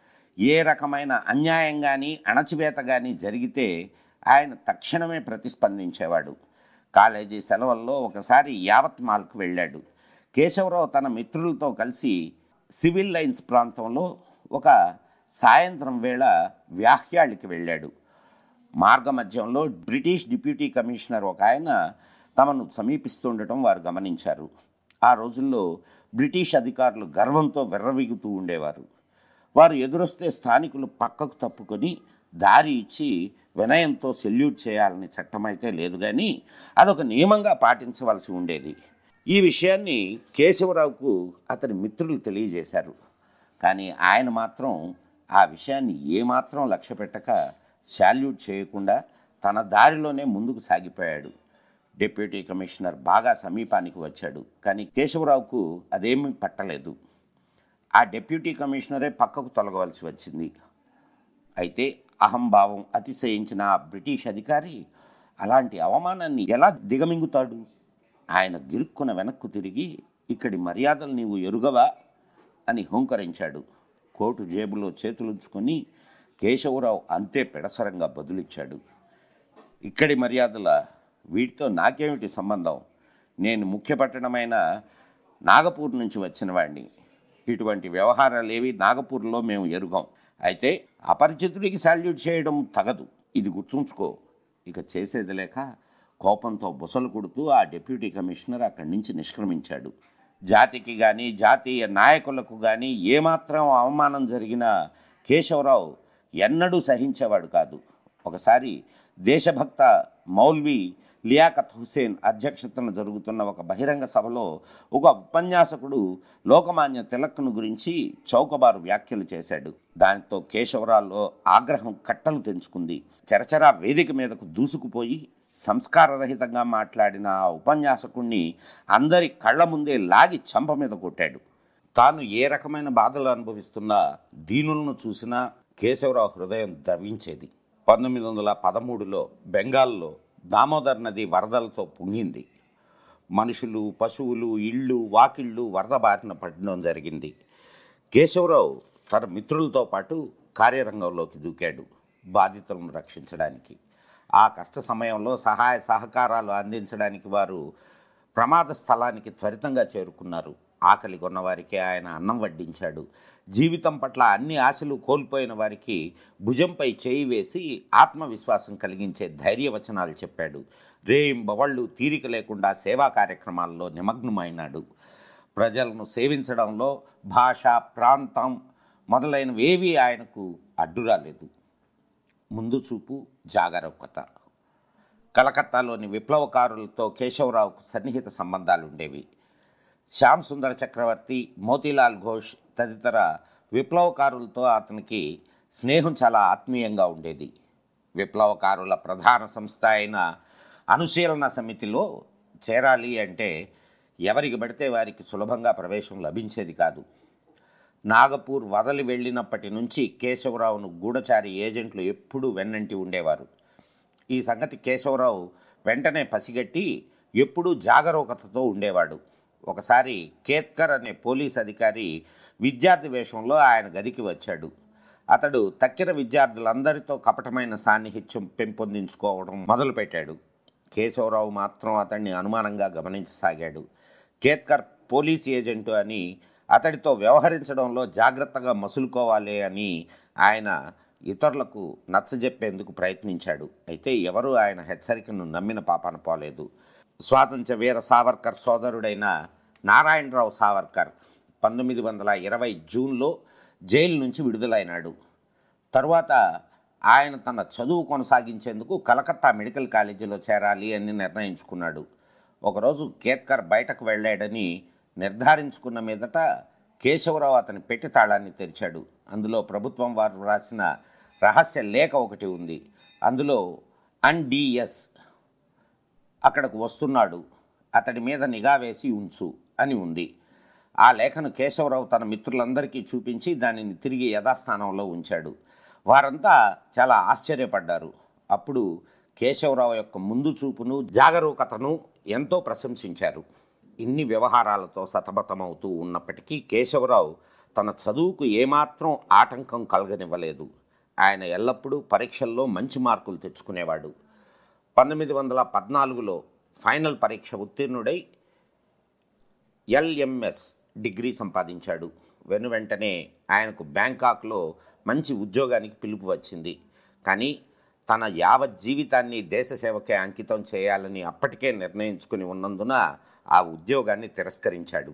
ఏ రకమైన అన్యాయం కానీ అణచివేత కానీ జరిగితే ఆయన తక్షణమే ప్రతిస్పందించేవాడు కాలేజీ సెలవుల్లో ఒకసారి యావత్మాల్కు వెళ్ళాడు కేశవరావు తన మిత్రులతో కలిసి సివిల్ లైన్స్ ప్రాంతంలో ఒక సాయంత్రం వేళ వ్యాహ్యాళికి వెళ్ళాడు మార్గమధ్యంలో బ్రిటిష్ డిప్యూటీ కమిషనర్ ఒక ఆయన తమను సమీపిస్తుండటం వారు గమనించారు ఆ రోజుల్లో బ్రిటిష్ అధికారులు గర్వంతో వెర్రవీగుతూ ఉండేవారు వారు ఎదురొస్తే స్థానికులు పక్కకు తప్పుకొని దారి ఇచ్చి వినయంతో సెల్యూట్ చేయాలని చట్టం అయితే లేదు కానీ అదొక నియమంగా పాటించవలసి ఉండేది ఈ విషయాన్ని కేశవరావుకు అతని మిత్రులు తెలియజేశారు కానీ ఆయన మాత్రం ఆ విషయాన్ని ఏమాత్రం లక్ష్య పెట్టక శాల్యూట్ చేయకుండా తన దారిలోనే ముందుకు సాగిపోయాడు డిప్యూటీ కమిషనర్ బాగా సమీపానికి వచ్చాడు కానీ కేశవరావుకు అదేమీ పట్టలేదు ఆ డిప్యూటీ కమిషనరే పక్కకు తొలగవలసి వచ్చింది అయితే అహంభావం అతిశయించిన ఆ బ్రిటిష్ అధికారి అలాంటి అవమానాన్ని ఎలా దిగమింగుతాడు ఆయన గిరుక్కున వెనక్కు తిరిగి ఇక్కడి మర్యాదలు నీవు ఎరుగవా అని హుంకరించాడు కోటు జేబులో చేతులుంచుకొని కేశవరావు అంతే పెడసరంగా బదులిచ్చాడు ఇక్కడి మర్యాదల వీటితో నాకేమిటి సంబంధం నేను ముఖ్య పట్టణమైన నాగపూర్ నుంచి వచ్చిన వాడిని ఇటువంటి వ్యవహారాలు ఏవి నాగపూర్లో మేము ఎరుగాం అయితే అపరిచితుడికి సాల్యూట్ చేయడం తగదు ఇది గుర్తుంచుకో ఇక చేసేది లేక కోపంతో బుసలు కొడుతూ ఆ డిప్యూటీ కమిషనర్ అక్కడి నుంచి నిష్క్రమించాడు జాతికి కానీ జాతీయ నాయకులకు కానీ ఏమాత్రం అవమానం జరిగినా కేశవరావు ఎన్నడూ సహించేవాడు కాదు ఒకసారి దేశభక్త మౌల్వి లియాకత్ హుసేన్ అధ్యక్షతన జరుగుతున్న ఒక బహిరంగ సభలో ఒక ఉపన్యాసకుడు లోకమాన్య తిలక్ను గురించి చౌకబారు వ్యాఖ్యలు చేశాడు దానితో కేశవరాల్లో ఆగ్రహం కట్టలు తెంచుకుంది చరచరా వేదిక మీదకు దూసుకుపోయి సంస్కారరహితంగా మాట్లాడిన ఆ ఉపన్యాసకుణ్ణి అందరి కళ్ళ ముందే లాగి చంప మీద కొట్టాడు తాను ఏ రకమైన బాధలు అనుభవిస్తున్నా దీనులను చూసినా కేశవరావు హృదయం ద్రవించేది పంతొమ్మిది వందల పదమూడులో బెంగాల్లో దామోదర్ నది వరదలతో పొంగింది మనుషులు పశువులు ఇళ్ళు వాకిళ్ళు వరద బారిన పడడం జరిగింది కేశవరావు తన మిత్రులతో పాటు కార్యరంగంలోకి దూకాడు బాధితులను రక్షించడానికి ఆ కష్ట సమయంలో సహాయ సహకారాలు అందించడానికి వారు ప్రమాద స్థలానికి త్వరితంగా చేరుకున్నారు ఆకలి కొన్నవారికి ఆయన అన్నం వడ్డించాడు జీవితం పట్ల అన్ని ఆశలు కోల్పోయిన వారికి భుజంపై చేయి వేసి ఆత్మవిశ్వాసం కలిగించే ధైర్యవచనాలు చెప్పాడు రేయింబవళ్ళు తీరిక లేకుండా సేవా కార్యక్రమాల్లో నిమగ్నమైనాడు ప్రజలను సేవించడంలో భాష ప్రాంతం మొదలైనవి ఏవి ఆయనకు అడ్డు రాలేదు ముందు చూపు జాగరూకత కలకత్తాలోని విప్లవకారులతో కేశవరావుకు సన్నిహిత సంబంధాలు ఉండేవి శ్యామ్ సుందర చక్రవర్తి మోతీలాల్ ఘోష్ తదితర విప్లవకారులతో అతనికి స్నేహం చాలా ఆత్మీయంగా ఉండేది విప్లవకారుల ప్రధాన సంస్థ అయిన అనుశీలన సమితిలో చేరాలి అంటే ఎవరికి పడితే వారికి సులభంగా ప్రవేశం లభించేది కాదు నాగపూర్ వదలి వెళ్ళినప్పటి నుంచి కేశవరావును గూఢచారి ఏజెంట్లు ఎప్పుడూ వెన్నంటి ఉండేవారు ఈ సంగతి కేశవరావు వెంటనే పసిగట్టి ఎప్పుడూ జాగరూకతతో ఉండేవాడు ఒకసారి కేత్కర్ అనే పోలీస్ అధికారి విద్యార్థి వేషంలో ఆయన గదికి వచ్చాడు అతడు తక్కిన విద్యార్థులందరితో కపటమైన సాన్నిహిత్యం పెంపొందించుకోవడం మొదలుపెట్టాడు కేశవరావు మాత్రం అతన్ని అనుమానంగా గమనించసాగాడు కేత్కర్ పోలీస్ ఏజెంటు అని అతడితో వ్యవహరించడంలో జాగ్రత్తగా మసులుకోవాలి అని ఆయన ఇతరులకు నచ్చజెప్పేందుకు ప్రయత్నించాడు అయితే ఎవరూ ఆయన హెచ్చరికను నమ్మిన పాపాన పోలేదు స్వాతంత్ర్య వీర సావర్కర్ సోదరుడైన నారాయణరావు సావర్కర్ పంతొమ్మిది వందల ఇరవై జూన్లో జైలు నుంచి విడుదలైనాడు తరువాత ఆయన తన చదువు కొనసాగించేందుకు కలకత్తా మెడికల్ కాలేజీలో చేరాలి అని నిర్ణయించుకున్నాడు ఒకరోజు కేత్కర్ బయటకు వెళ్ళాడని నిర్ధారించుకున్న మీదట కేశవరావు అతని పెట్టి తాళాన్ని తెరిచాడు అందులో ప్రభుత్వం వారు రాసిన రహస్య లేఖ ఒకటి ఉంది అందులో అన్డిఎస్ అక్కడకు వస్తున్నాడు అతడి మీద నిఘా వేసి ఉంచు అని ఉంది ఆ లేఖను కేశవరావు తన మిత్రులందరికీ చూపించి దానిని తిరిగి యథాస్థానంలో ఉంచాడు వారంతా చాలా ఆశ్చర్యపడ్డారు అప్పుడు కేశవరావు యొక్క ముందు చూపును జాగరూకతను ఎంతో ప్రశంసించారు ఇన్ని వ్యవహారాలతో సతమతమవుతూ ఉన్నప్పటికీ కేశవరావు తన చదువుకు ఏమాత్రం ఆటంకం కలగనివ్వలేదు ఆయన ఎల్లప్పుడూ పరీక్షల్లో మంచి మార్కులు తెచ్చుకునేవాడు పంతొమ్మిది వందల పద్నాలుగులో ఫైనల్ పరీక్ష ఉత్తీర్ణుడై ఎల్ఎంఎస్ డిగ్రీ సంపాదించాడు వెను వెంటనే ఆయనకు బ్యాంకాక్లో మంచి ఉద్యోగానికి పిలుపు వచ్చింది కానీ తన యావత్ జీవితాన్ని దేశ సేవకే అంకితం చేయాలని అప్పటికే నిర్ణయించుకుని ఉన్నందున ఆ ఉద్యోగాన్ని తిరస్కరించాడు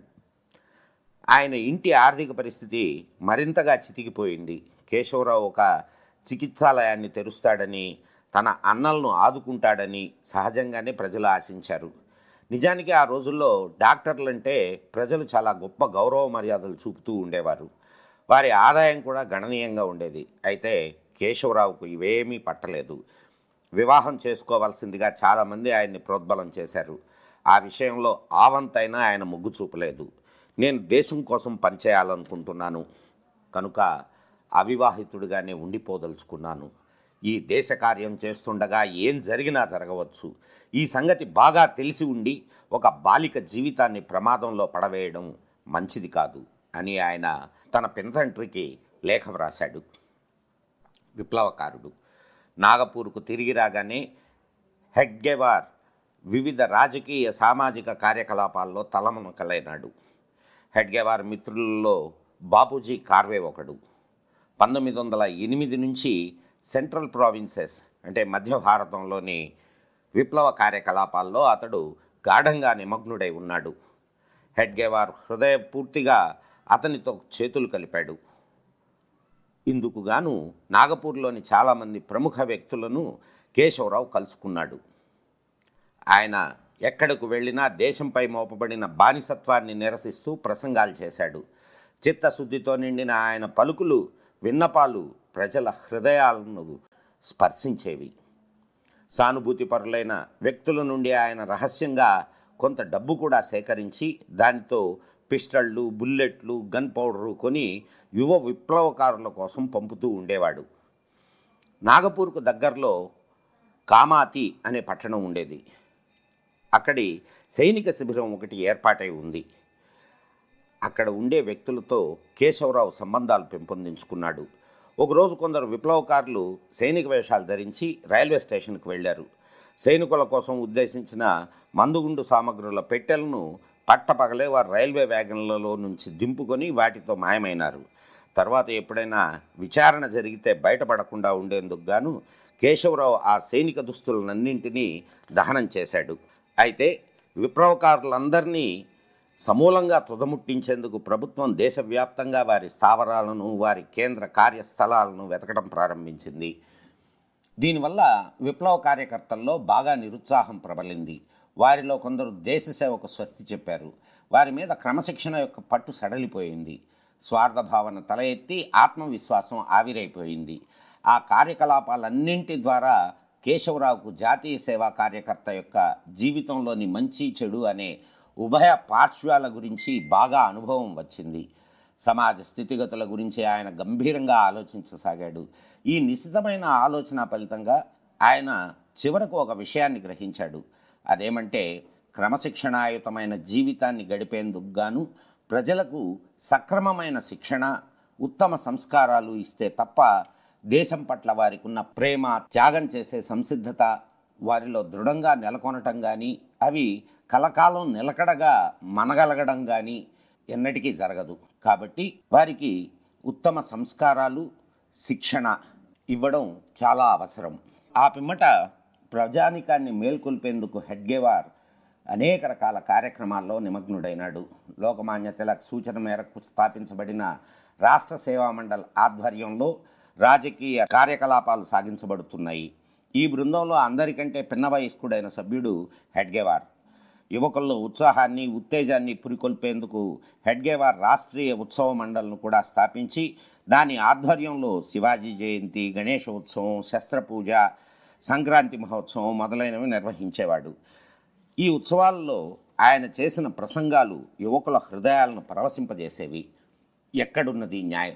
ఆయన ఇంటి ఆర్థిక పరిస్థితి మరింతగా చితికిపోయింది కేశవరావు ఒక చికిత్సాలయాన్ని తెరుస్తాడని తన అన్నలను ఆదుకుంటాడని సహజంగానే ప్రజలు ఆశించారు నిజానికి ఆ రోజుల్లో డాక్టర్లంటే ప్రజలు చాలా గొప్ప గౌరవ మర్యాదలు చూపుతూ ఉండేవారు వారి ఆదాయం కూడా గణనీయంగా ఉండేది అయితే కేశవరావుకు ఇవేమీ పట్టలేదు వివాహం చేసుకోవాల్సిందిగా చాలామంది ఆయన్ని ప్రోద్బలం చేశారు ఆ విషయంలో ఆవంతైనా ఆయన మొగ్గు చూపలేదు నేను దేశం కోసం పనిచేయాలనుకుంటున్నాను కనుక అవివాహితుడిగానే ఉండిపోదలుచుకున్నాను ఈ దేశ కార్యం చేస్తుండగా ఏం జరిగినా జరగవచ్చు ఈ సంగతి బాగా తెలిసి ఉండి ఒక బాలిక జీవితాన్ని ప్రమాదంలో పడవేయడం మంచిది కాదు అని ఆయన తన పినతండ్రికి లేఖ వ్రాశాడు విప్లవకారుడు నాగపూర్కు తిరిగి రాగానే హెడ్గెవార్ వివిధ రాజకీయ సామాజిక కార్యకలాపాల్లో తలమునకలైనాడు హెడ్గెవార్ మిత్రులలో బాపూజీ కార్వే ఒకడు పంతొమ్మిది వందల ఎనిమిది నుంచి సెంట్రల్ ప్రావిన్సెస్ అంటే మధ్య భారతంలోని విప్లవ కార్యకలాపాల్లో అతడు గాఢంగా నిమగ్నుడై ఉన్నాడు హెడ్గేవార్ హృదయపూర్తిగా అతనితో చేతులు కలిపాడు ఇందుకు గాను నాగపూర్లోని చాలామంది ప్రముఖ వ్యక్తులను కేశవరావు కలుసుకున్నాడు ఆయన ఎక్కడకు వెళ్ళినా దేశంపై మోపబడిన బానిసత్వాన్ని నిరసిస్తూ ప్రసంగాలు చేశాడు చిత్తశుద్ధితో నిండిన ఆయన పలుకులు విన్నపాలు ప్రజల హృదయాలను స్పర్శించేవి సానుభూతిపరులైన వ్యక్తుల నుండి ఆయన రహస్యంగా కొంత డబ్బు కూడా సేకరించి దానితో పిస్టళ్ళు బుల్లెట్లు గన్ పౌడరు కొని యువ విప్లవకారుల కోసం పంపుతూ ఉండేవాడు నాగపూర్కు దగ్గరలో కామాతి అనే పట్టణం ఉండేది అక్కడి సైనిక శిబిరం ఒకటి ఏర్పాటై ఉంది అక్కడ ఉండే వ్యక్తులతో కేశవరావు సంబంధాలు పెంపొందించుకున్నాడు ఒకరోజు కొందరు విప్లవకారులు సైనిక వేషాలు ధరించి రైల్వే స్టేషన్కి వెళ్ళారు సైనికుల కోసం ఉద్దేశించిన మందుగుండు సామగ్రుల పెట్టెలను పట్టపగలే వారు రైల్వే వ్యాగన్లలో నుంచి దింపుకొని వాటితో మాయమైనారు తర్వాత ఎప్పుడైనా విచారణ జరిగితే బయటపడకుండా ఉండేందుకు గాను కేశవరావు ఆ సైనిక దుస్తులన్నింటినీ దహనం చేశాడు అయితే విప్లవకారులందరినీ సమూలంగా తుదముట్టించేందుకు ప్రభుత్వం దేశవ్యాప్తంగా వారి స్థావరాలను వారి కేంద్ర కార్యస్థలాలను వెతకడం ప్రారంభించింది దీనివల్ల విప్లవ కార్యకర్తల్లో బాగా నిరుత్సాహం ప్రబలింది వారిలో కొందరు దేశ సేవకు స్వస్తి చెప్పారు వారి మీద క్రమశిక్షణ యొక్క పట్టు సడలిపోయింది స్వార్థ భావన తల ఎత్తి ఆత్మవిశ్వాసం ఆవిరైపోయింది ఆ కార్యకలాపాలన్నింటి ద్వారా కేశవరావుకు జాతీయ సేవా కార్యకర్త యొక్క జీవితంలోని మంచి చెడు అనే ఉభయ పార్శ్వాల గురించి బాగా అనుభవం వచ్చింది సమాజ స్థితిగతుల గురించి ఆయన గంభీరంగా ఆలోచించసాగాడు ఈ నిశ్చితమైన ఆలోచన ఫలితంగా ఆయన చివరకు ఒక విషయాన్ని గ్రహించాడు అదేమంటే క్రమశిక్షణాయుతమైన జీవితాన్ని గడిపేందుకు గాను ప్రజలకు సక్రమమైన శిక్షణ ఉత్తమ సంస్కారాలు ఇస్తే తప్ప దేశం పట్ల వారికి ఉన్న ప్రేమ త్యాగం చేసే సంసిద్ధత వారిలో దృఢంగా నెలకొనటం కానీ అవి కలకాలం నిలకడగా మనగలగడం కానీ ఎన్నటికీ జరగదు కాబట్టి వారికి ఉత్తమ సంస్కారాలు శిక్షణ ఇవ్వడం చాలా అవసరం ఆ పిమ్మట ప్రజానికాన్ని మేల్కొల్పేందుకు హెడ్గేవార్ అనేక రకాల కార్యక్రమాల్లో నిమగ్నుడైనాడు లోకమాన్య తిలక్ సూచన మేరకు స్థాపించబడిన రాష్ట్ర సేవా మండల్ ఆధ్వర్యంలో రాజకీయ కార్యకలాపాలు సాగించబడుతున్నాయి ఈ బృందంలో అందరికంటే పిన్న వయస్కుడైన సభ్యుడు హెడ్గేవార్ యువకుల్లో ఉత్సాహాన్ని ఉత్తేజాన్ని పురికొల్పేందుకు హెడ్గేవార్ రాష్ట్రీయ ఉత్సవ మండలిని కూడా స్థాపించి దాని ఆధ్వర్యంలో శివాజీ జయంతి గణేష ఉత్సవం శస్త్రపూజ సంక్రాంతి మహోత్సవం మొదలైనవి నిర్వహించేవాడు ఈ ఉత్సవాల్లో ఆయన చేసిన ప్రసంగాలు యువకుల హృదయాలను పరవశింపజేసేవి ఎక్కడున్నది న్యాయం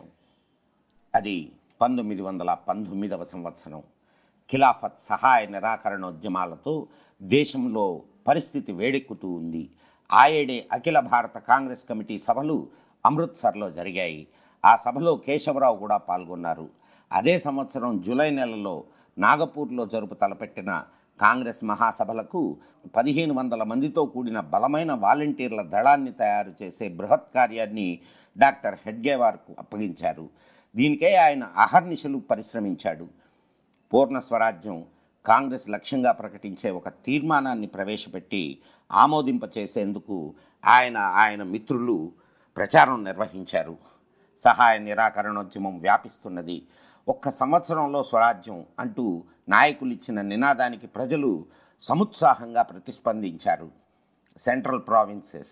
అది పంతొమ్మిది వందల పంతొమ్మిదవ సంవత్సరం ఖిలాఫత్ సహాయ నిరాకరణోద్యమాలతో దేశంలో పరిస్థితి వేడెక్కుతూ ఉంది ఆయేడే అఖిల భారత కాంగ్రెస్ కమిటీ సభలు అమృత్సర్లో జరిగాయి ఆ సభలో కేశవరావు కూడా పాల్గొన్నారు అదే సంవత్సరం జూలై నెలలో నాగపూర్లో జరుపు తలపెట్టిన కాంగ్రెస్ మహాసభలకు పదిహేను వందల మందితో కూడిన బలమైన వాలంటీర్ల దళాన్ని తయారు చేసే బృహత్ కార్యాన్ని డాక్టర్ హెడ్గేవార్కు అప్పగించారు దీనికే ఆయన అహర్నిశలు పరిశ్రమించాడు పూర్ణ స్వరాజ్యం కాంగ్రెస్ లక్ష్యంగా ప్రకటించే ఒక తీర్మానాన్ని ప్రవేశపెట్టి ఆమోదింపచేసేందుకు ఆయన ఆయన మిత్రులు ప్రచారం నిర్వహించారు సహాయ నిరాకరణోద్యమం వ్యాపిస్తున్నది ఒక్క సంవత్సరంలో స్వరాజ్యం అంటూ నాయకులు ఇచ్చిన నినాదానికి ప్రజలు సముత్సాహంగా ప్రతిస్పందించారు సెంట్రల్ ప్రావిన్సెస్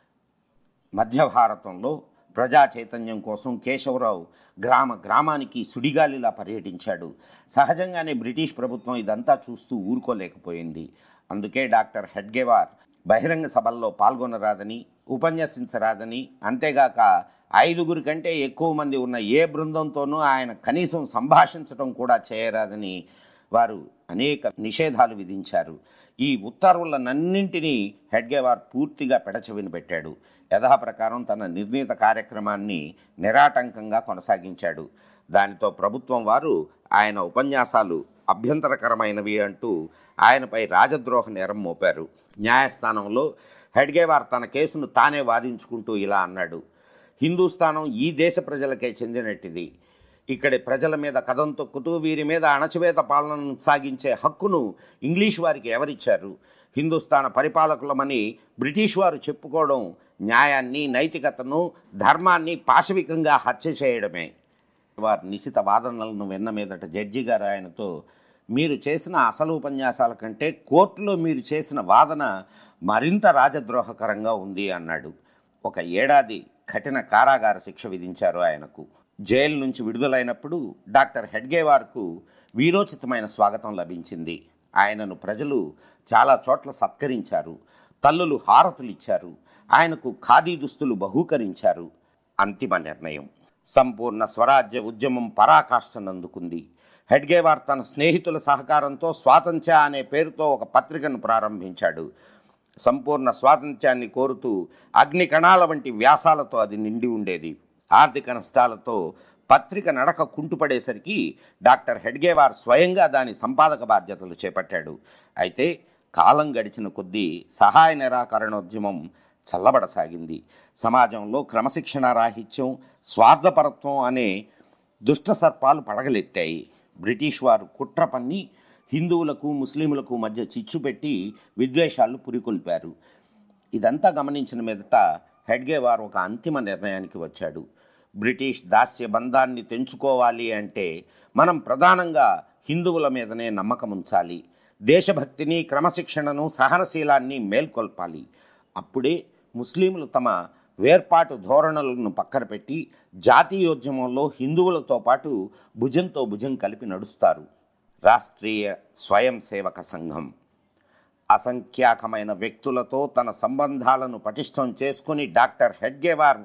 మధ్య భారతంలో ప్రజా చైతన్యం కోసం కేశవరావు గ్రామ గ్రామానికి సుడిగాలిలా పర్యటించాడు సహజంగానే బ్రిటిష్ ప్రభుత్వం ఇదంతా చూస్తూ ఊరుకోలేకపోయింది అందుకే డాక్టర్ హెడ్గేవార్ బహిరంగ సభల్లో పాల్గొనరాదని ఉపన్యసించరాదని అంతేగాక ఐదుగురి కంటే ఎక్కువ మంది ఉన్న ఏ బృందంతోనూ ఆయన కనీసం సంభాషించడం కూడా చేయరాదని వారు అనేక నిషేధాలు విధించారు ఈ ఉత్తర్వులనన్నింటినీ హెడ్గేవార్ పూర్తిగా పెడచెవిన పెట్టాడు యథాప్రకారం తన నిర్ణీత కార్యక్రమాన్ని నిరాటంకంగా కొనసాగించాడు దానితో ప్రభుత్వం వారు ఆయన ఉపన్యాసాలు అభ్యంతరకరమైనవి అంటూ ఆయనపై రాజద్రోహ నేరం మోపారు న్యాయస్థానంలో హెడ్గేవార్ తన కేసును తానే వాదించుకుంటూ ఇలా అన్నాడు హిందూస్థానం ఈ దేశ ప్రజలకే చెందినట్టిది ఇక్కడి ప్రజల మీద కథం తొక్కుతూ వీరి మీద అణచివేత పాలనను సాగించే హక్కును ఇంగ్లీష్ వారికి ఎవరిచ్చారు హిందుస్థాన పరిపాలకులమని బ్రిటిష్ వారు చెప్పుకోవడం న్యాయాన్ని నైతికతను ధర్మాన్ని పాశవికంగా హత్య చేయడమే వారి నిశిత వాదనలను విన్న మీదట జడ్జి గారు ఆయనతో మీరు చేసిన అసలు ఉపన్యాసాల కంటే కోర్టులో మీరు చేసిన వాదన మరింత రాజద్రోహకరంగా ఉంది అన్నాడు ఒక ఏడాది కఠిన కారాగార శిక్ష విధించారు ఆయనకు జైలు నుంచి విడుదలైనప్పుడు డాక్టర్ హెడ్గేవార్కు వీరోచితమైన స్వాగతం లభించింది ఆయనను ప్రజలు చాలా చోట్ల సత్కరించారు తల్లులు హారతులు ఇచ్చారు ఆయనకు ఖాదీ దుస్తులు బహూకరించారు అంతిమ నిర్ణయం సంపూర్ణ స్వరాజ్య ఉద్యమం పరాకాష్ఠనందుకుంది హెడ్గేవార్ తన స్నేహితుల సహకారంతో స్వాతంత్ర్య అనే పేరుతో ఒక పత్రికను ప్రారంభించాడు సంపూర్ణ స్వాతంత్ర్యాన్ని కోరుతూ అగ్ని కణాల వంటి వ్యాసాలతో అది నిండి ఉండేది ఆర్థిక నష్టాలతో పత్రిక నడక కుంటుపడేసరికి డాక్టర్ హెడ్గేవార్ స్వయంగా దాని సంపాదక బాధ్యతలు చేపట్టాడు అయితే కాలం గడిచిన కొద్దీ సహాయ నిరాకరణోద్యమం చల్లబడసాగింది సమాజంలో క్రమశిక్షణ రాహిత్యం స్వార్థపరత్వం అనే దుష్ట సర్పాలు పడగలెత్తాయి బ్రిటిష్ వారు కుట్ర పన్ని హిందువులకు ముస్లింలకు మధ్య చిచ్చు పెట్టి విద్వేషాలు పురికొల్పారు ఇదంతా గమనించిన మీదట హెడ్గే వారు ఒక అంతిమ నిర్ణయానికి వచ్చాడు బ్రిటిష్ దాస్య బంధాన్ని తెంచుకోవాలి అంటే మనం ప్రధానంగా హిందువుల మీదనే నమ్మకం ఉంచాలి దేశభక్తిని క్రమశిక్షణను సహనశీలాన్ని మేల్కొల్పాలి అప్పుడే ముస్లింలు తమ వేర్పాటు ధోరణులను పక్కన పెట్టి జాతీయోద్యమంలో హిందువులతో పాటు భుజంతో భుజం కలిపి నడుస్తారు రాష్ట్రీయ స్వయం సేవక సంఘం అసంఖ్యాకమైన వ్యక్తులతో తన సంబంధాలను పటిష్టం చేసుకుని డాక్టర్ హెడ్గేవార్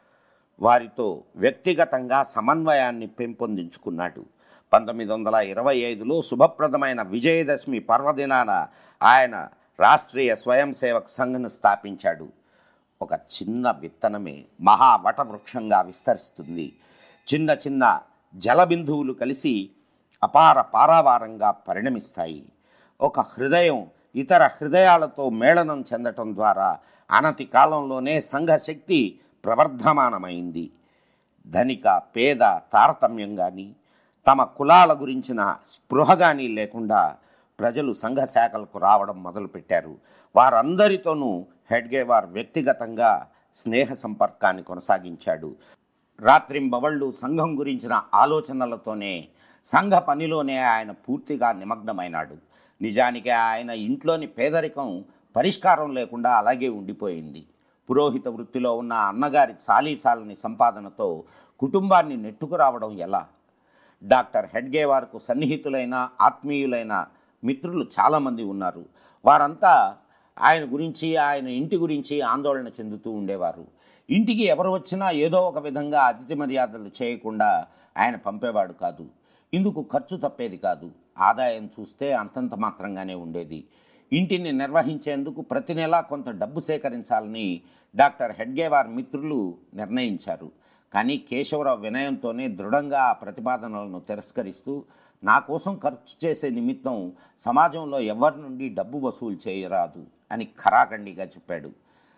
వారితో వ్యక్తిగతంగా సమన్వయాన్ని పెంపొందించుకున్నాడు పంతొమ్మిది వందల ఇరవై ఐదులో శుభప్రదమైన విజయదశమి పర్వదినాన ఆయన రాష్ట్రీయ స్వయం సేవక్ సంఘ్ను స్థాపించాడు ఒక చిన్న విత్తనమే మహా వటవృక్షంగా విస్తరిస్తుంది చిన్న చిన్న జలబిందువులు కలిసి అపార పారావారంగా పరిణమిస్తాయి ఒక హృదయం ఇతర హృదయాలతో మేళనం చెందటం ద్వారా అనతి కాలంలోనే సంఘశక్తి ప్రవర్ధమానమైంది ధనిక పేద తారతమ్యం కానీ తమ కులాల గురించిన స్పృహ కానీ లేకుండా ప్రజలు సంఘ శాఖలకు రావడం మొదలుపెట్టారు వారందరితోనూ హెడ్గేవార్ వ్యక్తిగతంగా స్నేహ సంపర్కాన్ని కొనసాగించాడు రాత్రింబవళ్ళు సంఘం గురించిన ఆలోచనలతోనే సంఘ పనిలోనే ఆయన పూర్తిగా నిమగ్నమైనాడు నిజానికి ఆయన ఇంట్లోని పేదరికం పరిష్కారం లేకుండా అలాగే ఉండిపోయింది పురోహిత వృత్తిలో ఉన్న అన్నగారి చాలీచాలని సంపాదనతో కుటుంబాన్ని నెట్టుకురావడం ఎలా డాక్టర్ హెడ్గేవార్కు సన్నిహితులైన ఆత్మీయులైన మిత్రులు చాలామంది ఉన్నారు వారంతా ఆయన గురించి ఆయన ఇంటి గురించి ఆందోళన చెందుతూ ఉండేవారు ఇంటికి ఎవరు వచ్చినా ఏదో ఒక విధంగా అతిథి మర్యాదలు చేయకుండా ఆయన పంపేవాడు కాదు ఇందుకు ఖర్చు తప్పేది కాదు ఆదాయం చూస్తే అంతంత మాత్రంగానే ఉండేది ఇంటిని నిర్వహించేందుకు ప్రతి నెలా కొంత డబ్బు సేకరించాలని డాక్టర్ హెడ్గేవార్ మిత్రులు నిర్ణయించారు కానీ కేశవరావు వినయంతోనే దృఢంగా ఆ ప్రతిపాదనలను తిరస్కరిస్తూ నా కోసం ఖర్చు చేసే నిమిత్తం సమాజంలో ఎవరి నుండి డబ్బు వసూలు చేయరాదు అని ఖరాఖండిగా చెప్పాడు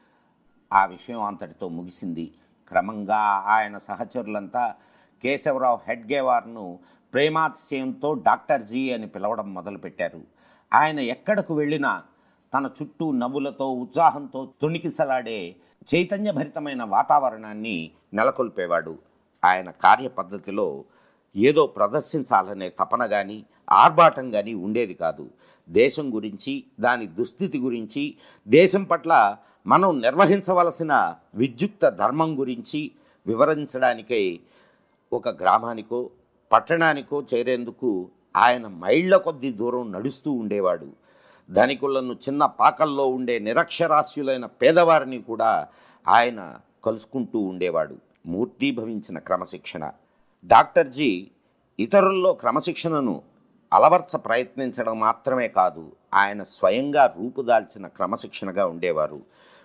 ఆ విషయం అంతటితో ముగిసింది క్రమంగా ఆయన సహచరులంతా కేశవరావు హెడ్గేవార్ను ప్రేమాతిశయంతో డాక్టర్ జీ అని పిలవడం మొదలుపెట్టారు ఆయన ఎక్కడకు వెళ్ళినా తన చుట్టూ నవ్వులతో ఉత్సాహంతో తొణికిసలాడే చైతన్యభరితమైన వాతావరణాన్ని నెలకొల్పేవాడు ఆయన కార్యపద్ధతిలో ఏదో ప్రదర్శించాలనే తపన కానీ ఆర్భాటం కానీ ఉండేది కాదు దేశం గురించి దాని దుస్థితి గురించి దేశం పట్ల మనం నిర్వహించవలసిన విద్యుక్త ధర్మం గురించి వివరించడానికై ఒక గ్రామానికో పట్టణానికో చేరేందుకు ఆయన మైళ్ళ కొద్ది దూరం నడుస్తూ ఉండేవాడు ధనికులను చిన్న పాకల్లో ఉండే నిరక్షరాస్యులైన పేదవారిని కూడా ఆయన కలుసుకుంటూ ఉండేవాడు మూర్తీభవించిన క్రమశిక్షణ డాక్టర్ జీ ఇతరుల్లో క్రమశిక్షణను అలవర్చ ప్రయత్నించడం మాత్రమే కాదు ఆయన స్వయంగా రూపుదాల్చిన క్రమశిక్షణగా ఉండేవారు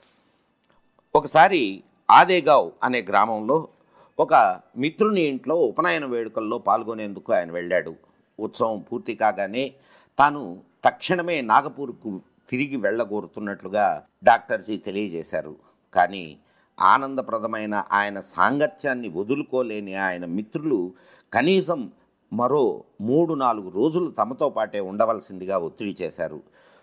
ఒకసారి ఆదేగావ్ అనే గ్రామంలో ఒక మిత్రుని ఇంట్లో ఉపనయన వేడుకల్లో పాల్గొనేందుకు ఆయన వెళ్ళాడు ఉత్సవం పూర్తి కాగానే తాను తక్షణమే నాగపూర్కు తిరిగి వెళ్ళగోరుతున్నట్లుగా డాక్టర్జీ తెలియజేశారు కానీ ఆనందప్రదమైన ఆయన సాంగత్యాన్ని వదులుకోలేని ఆయన మిత్రులు కనీసం మరో మూడు నాలుగు రోజులు తమతో పాటే ఉండవలసిందిగా ఒత్తిడి చేశారు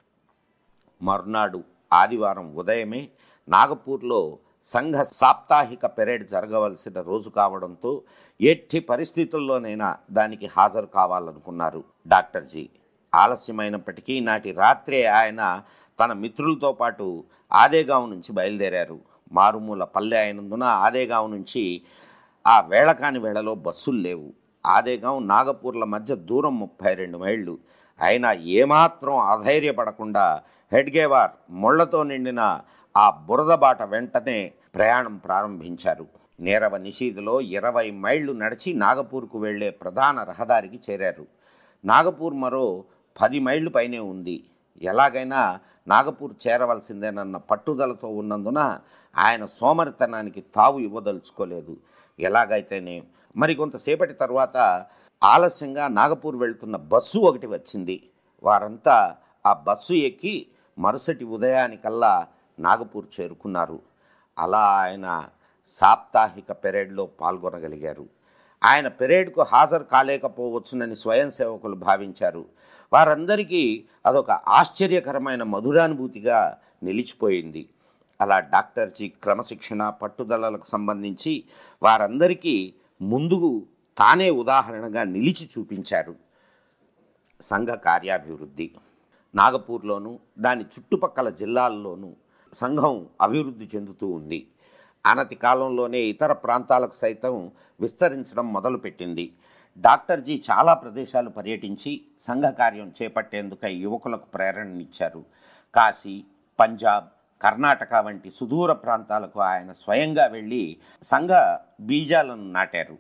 మర్నాడు ఆదివారం ఉదయమే నాగపూర్లో సంఘ సాప్తాహిక పెరేడ్ జరగవలసిన రోజు కావడంతో ఎట్టి పరిస్థితుల్లోనైనా దానికి హాజరు కావాలనుకున్నారు డాక్టర్జీ ఆలస్యమైనప్పటికీ నాటి రాత్రే ఆయన తన మిత్రులతో పాటు ఆదేగాం నుంచి బయలుదేరారు మారుమూల పల్లె అయినందున ఆదేగాం నుంచి ఆ వేళకాని వేళలో బస్సులు లేవు ఆదేగాం నాగపూర్ల మధ్య దూరం ముప్పై రెండు మైళ్ళు అయినా ఏమాత్రం అధైర్యపడకుండా హెడ్గేవార్ ముళ్లతో నిండిన ఆ బురద బాట వెంటనే ప్రయాణం ప్రారంభించారు నీరవ నిషీదులో ఇరవై మైళ్ళు నడిచి నాగపూర్కు వెళ్లే ప్రధాన రహదారికి చేరారు నాగపూర్ మరో పది మైళ్ళు పైనే ఉంది ఎలాగైనా నాగపూర్ చేరవలసిందేనన్న పట్టుదలతో ఉన్నందున ఆయన సోమరితనానికి తావు ఇవ్వదలుచుకోలేదు ఎలాగైతేనే మరి కొంతసేపటి తర్వాత ఆలస్యంగా నాగపూర్ వెళ్తున్న బస్సు ఒకటి వచ్చింది వారంతా ఆ బస్సు ఎక్కి మరుసటి ఉదయానికల్లా నాగపూర్ చేరుకున్నారు అలా ఆయన సాప్తాహిక పెరేడ్లో పాల్గొనగలిగారు ఆయన పెరేడ్కు హాజరు కాలేకపోవచ్చునని స్వయం సేవకులు భావించారు వారందరికీ అదొక ఆశ్చర్యకరమైన మధురానుభూతిగా నిలిచిపోయింది అలా డాక్టర్జీ క్రమశిక్షణ పట్టుదలలకు సంబంధించి వారందరికీ ముందుకు తానే ఉదాహరణగా నిలిచి చూపించారు సంఘ కార్యాభివృద్ధి నాగపూర్లోను దాని చుట్టుపక్కల జిల్లాల్లోనూ సంఘం అభివృద్ధి చెందుతూ ఉంది అనతి కాలంలోనే ఇతర ప్రాంతాలకు సైతం విస్తరించడం మొదలుపెట్టింది డాక్టర్జీ చాలా ప్రదేశాలు పర్యటించి సంఘ కార్యం చేపట్టేందుకై యువకులకు ప్రేరణనిచ్చారు కాశీ పంజాబ్ కర్ణాటక వంటి సుదూర ప్రాంతాలకు ఆయన స్వయంగా వెళ్ళి సంఘ బీజాలను నాటారు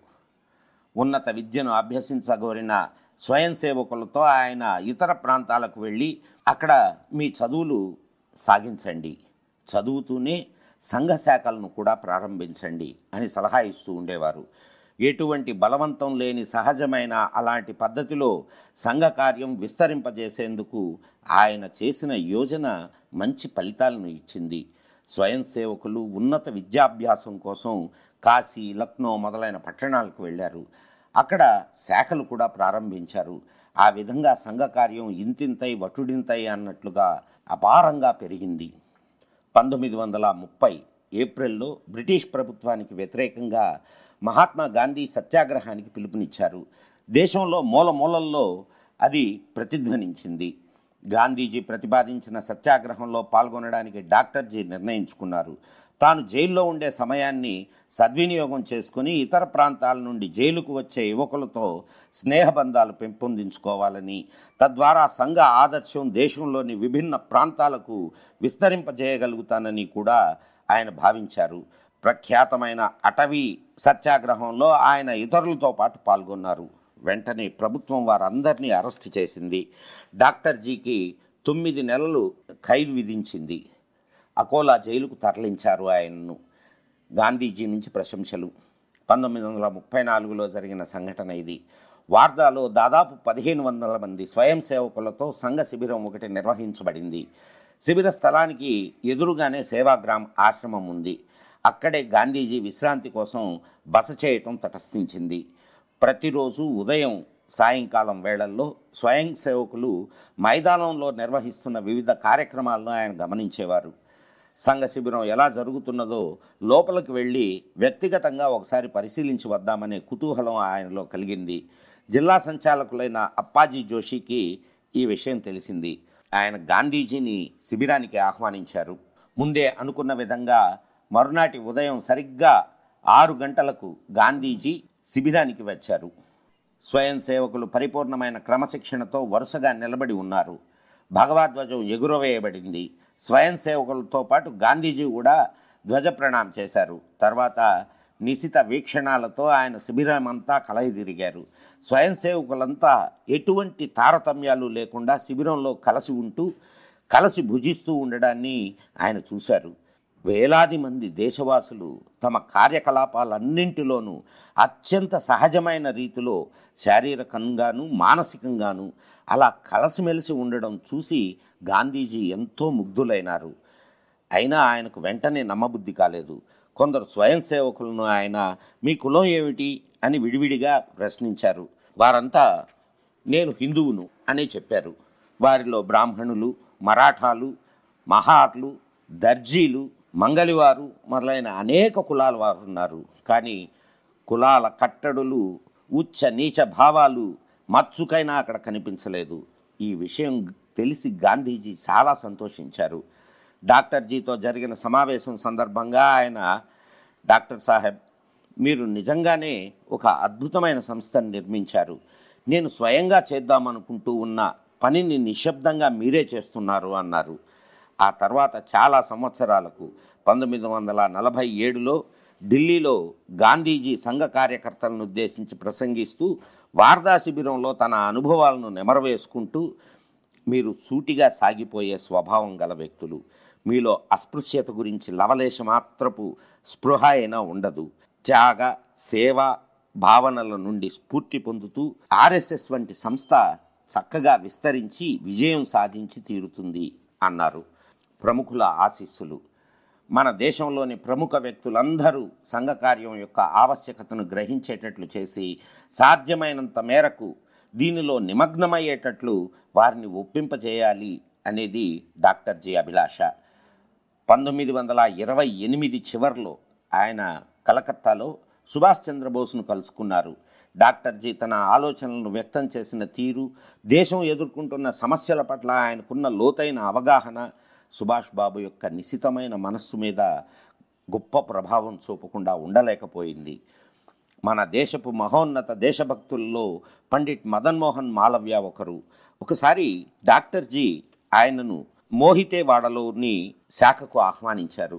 ఉన్నత విద్యను అభ్యసించగోరిన స్వయం సేవకులతో ఆయన ఇతర ప్రాంతాలకు వెళ్ళి అక్కడ మీ చదువులు సాగించండి చదువుతూనే సంఘ శాఖలను కూడా ప్రారంభించండి అని సలహా ఇస్తూ ఉండేవారు ఎటువంటి బలవంతం లేని సహజమైన అలాంటి పద్ధతిలో సంఘ కార్యం విస్తరింపజేసేందుకు ఆయన చేసిన యోజన మంచి ఫలితాలను ఇచ్చింది స్వయం సేవకులు ఉన్నత విద్యాభ్యాసం కోసం కాశీ లక్నో మొదలైన పట్టణాలకు వెళ్ళారు అక్కడ శాఖలు కూడా ప్రారంభించారు ఆ విధంగా సంఘ కార్యం ఇంతింతై వటుడింతై అన్నట్లుగా అపారంగా పెరిగింది పంతొమ్మిది వందల ముప్పై ఏప్రిల్లో బ్రిటిష్ ప్రభుత్వానికి వ్యతిరేకంగా మహాత్మా గాంధీ సత్యాగ్రహానికి పిలుపునిచ్చారు దేశంలో మూల మూలల్లో అది ప్రతిధ్వనించింది గాంధీజీ ప్రతిపాదించిన సత్యాగ్రహంలో పాల్గొనడానికి డాక్టర్జీ నిర్ణయించుకున్నారు తాను జైల్లో ఉండే సమయాన్ని సద్వినియోగం చేసుకుని ఇతర ప్రాంతాల నుండి జైలుకు వచ్చే యువకులతో స్నేహబంధాలు పెంపొందించుకోవాలని తద్వారా సంఘ ఆదర్శం దేశంలోని విభిన్న ప్రాంతాలకు విస్తరింపజేయగలుగుతానని కూడా ఆయన భావించారు ప్రఖ్యాతమైన అటవీ సత్యాగ్రహంలో ఆయన ఇతరులతో పాటు పాల్గొన్నారు వెంటనే ప్రభుత్వం వారందరినీ అరెస్ట్ చేసింది డాక్టర్ జీకి తొమ్మిది నెలలు ఖైదు విధించింది అకోలా జైలుకు తరలించారు ఆయన్ను గాంధీజీ నుంచి ప్రశంసలు పంతొమ్మిది వందల ముప్పై నాలుగులో జరిగిన సంఘటన ఇది వార్దాలో దాదాపు పదిహేను వందల మంది స్వయం సేవకులతో సంఘ శిబిరం ఒకటి నిర్వహించబడింది శిబిర స్థలానికి ఎదురుగానే సేవాగ్రామ్ ఆశ్రమం ఉంది అక్కడే గాంధీజీ విశ్రాంతి కోసం బస చేయటం తటస్థించింది ప్రతిరోజు ఉదయం సాయంకాలం వేళల్లో స్వయం సేవకులు మైదానంలో నిర్వహిస్తున్న వివిధ కార్యక్రమాలను ఆయన గమనించేవారు సంఘ శిబిరం ఎలా జరుగుతున్నదో లోపలికి వెళ్ళి వ్యక్తిగతంగా ఒకసారి పరిశీలించి వద్దామనే కుతూహలం ఆయనలో కలిగింది జిల్లా సంచాలకులైన అప్పాజీ జోషికి ఈ విషయం తెలిసింది ఆయన గాంధీజీని శిబిరానికి ఆహ్వానించారు ముందే అనుకున్న విధంగా మరునాటి ఉదయం సరిగ్గా ఆరు గంటలకు గాంధీజీ శిబిరానికి వచ్చారు స్వయం సేవకులు పరిపూర్ణమైన క్రమశిక్షణతో వరుసగా నిలబడి ఉన్నారు భగవద్ధ్వజం ఎగురవేయబడింది స్వయం సేవకులతో పాటు గాంధీజీ కూడా ధ్వజ ప్రణాం చేశారు తర్వాత నిశిత వీక్షణాలతో ఆయన శిబిరమంతా కలయిదిరిగారు స్వయం సేవకులంతా ఎటువంటి తారతమ్యాలు లేకుండా శిబిరంలో కలిసి ఉంటూ కలిసి భుజిస్తూ ఉండడాన్ని ఆయన చూశారు వేలాది మంది దేశవాసులు తమ కార్యకలాపాలన్నింటిలోనూ అత్యంత సహజమైన రీతిలో శారీరకంగాను మానసికంగాను అలా కలిసిమెలిసి ఉండడం చూసి గాంధీజీ ఎంతో ముగ్ధులైనారు అయినా ఆయనకు వెంటనే నమ్మబుద్ధి కాలేదు కొందరు స్వయం సేవకులను ఆయన మీ కులం ఏమిటి అని విడివిడిగా ప్రశ్నించారు వారంతా నేను హిందువును అని చెప్పారు వారిలో బ్రాహ్మణులు మరాఠాలు మహాట్లు దర్జీలు మంగలివారు మొదలైన అనేక కులాల వారు ఉన్నారు కానీ కులాల కట్టడులు ఉచ్చ నీచ భావాలు మచ్చుకైనా అక్కడ కనిపించలేదు ఈ విషయం తెలిసి గాంధీజీ చాలా సంతోషించారు డాక్టర్జీతో జరిగిన సమావేశం సందర్భంగా ఆయన డాక్టర్ సాహెబ్ మీరు నిజంగానే ఒక అద్భుతమైన సంస్థను నిర్మించారు నేను స్వయంగా చేద్దామనుకుంటూ ఉన్న పనిని నిశ్శబ్దంగా మీరే చేస్తున్నారు అన్నారు ఆ తర్వాత చాలా సంవత్సరాలకు పంతొమ్మిది వందల నలభై ఏడులో ఢిల్లీలో గాంధీజీ సంఘ కార్యకర్తలను ఉద్దేశించి ప్రసంగిస్తూ వార్దా శిబిరంలో తన అనుభవాలను నెమరవేసుకుంటూ మీరు సూటిగా సాగిపోయే స్వభావం గల వ్యక్తులు మీలో అస్పృశ్యత గురించి లవలేశ మాత్రపు స్పృహ అయినా ఉండదు త్యాగ సేవ భావనల నుండి స్ఫూర్తి పొందుతూ ఆర్ఎస్ఎస్ వంటి సంస్థ చక్కగా విస్తరించి విజయం సాధించి తీరుతుంది అన్నారు ప్రముఖుల ఆశీస్సులు మన దేశంలోని ప్రముఖ వ్యక్తులందరూ సంఘ కార్యం యొక్క ఆవశ్యకతను గ్రహించేటట్లు చేసి సాధ్యమైనంత మేరకు దీనిలో నిమగ్నమయ్యేటట్లు వారిని ఒప్పింపజేయాలి అనేది డాక్టర్ జి అభిలాష పంతొమ్మిది వందల ఇరవై ఎనిమిది చివరిలో ఆయన కలకత్తాలో సుభాష్ చంద్రబోస్ను కలుసుకున్నారు డాక్టర్ జీ తన ఆలోచనలను వ్యక్తం చేసిన తీరు దేశం ఎదుర్కొంటున్న సమస్యల పట్ల ఆయనకున్న లోతైన అవగాహన సుభాష్ బాబు యొక్క నిశితమైన మనస్సు మీద గొప్ప ప్రభావం చూపకుండా ఉండలేకపోయింది మన దేశపు మహోన్నత దేశభక్తుల్లో పండిట్ మదన్ మోహన్ మాలవ్య ఒకరు ఒకసారి డాక్టర్ జీ ఆయనను మోహితేవాడలోని శాఖకు ఆహ్వానించారు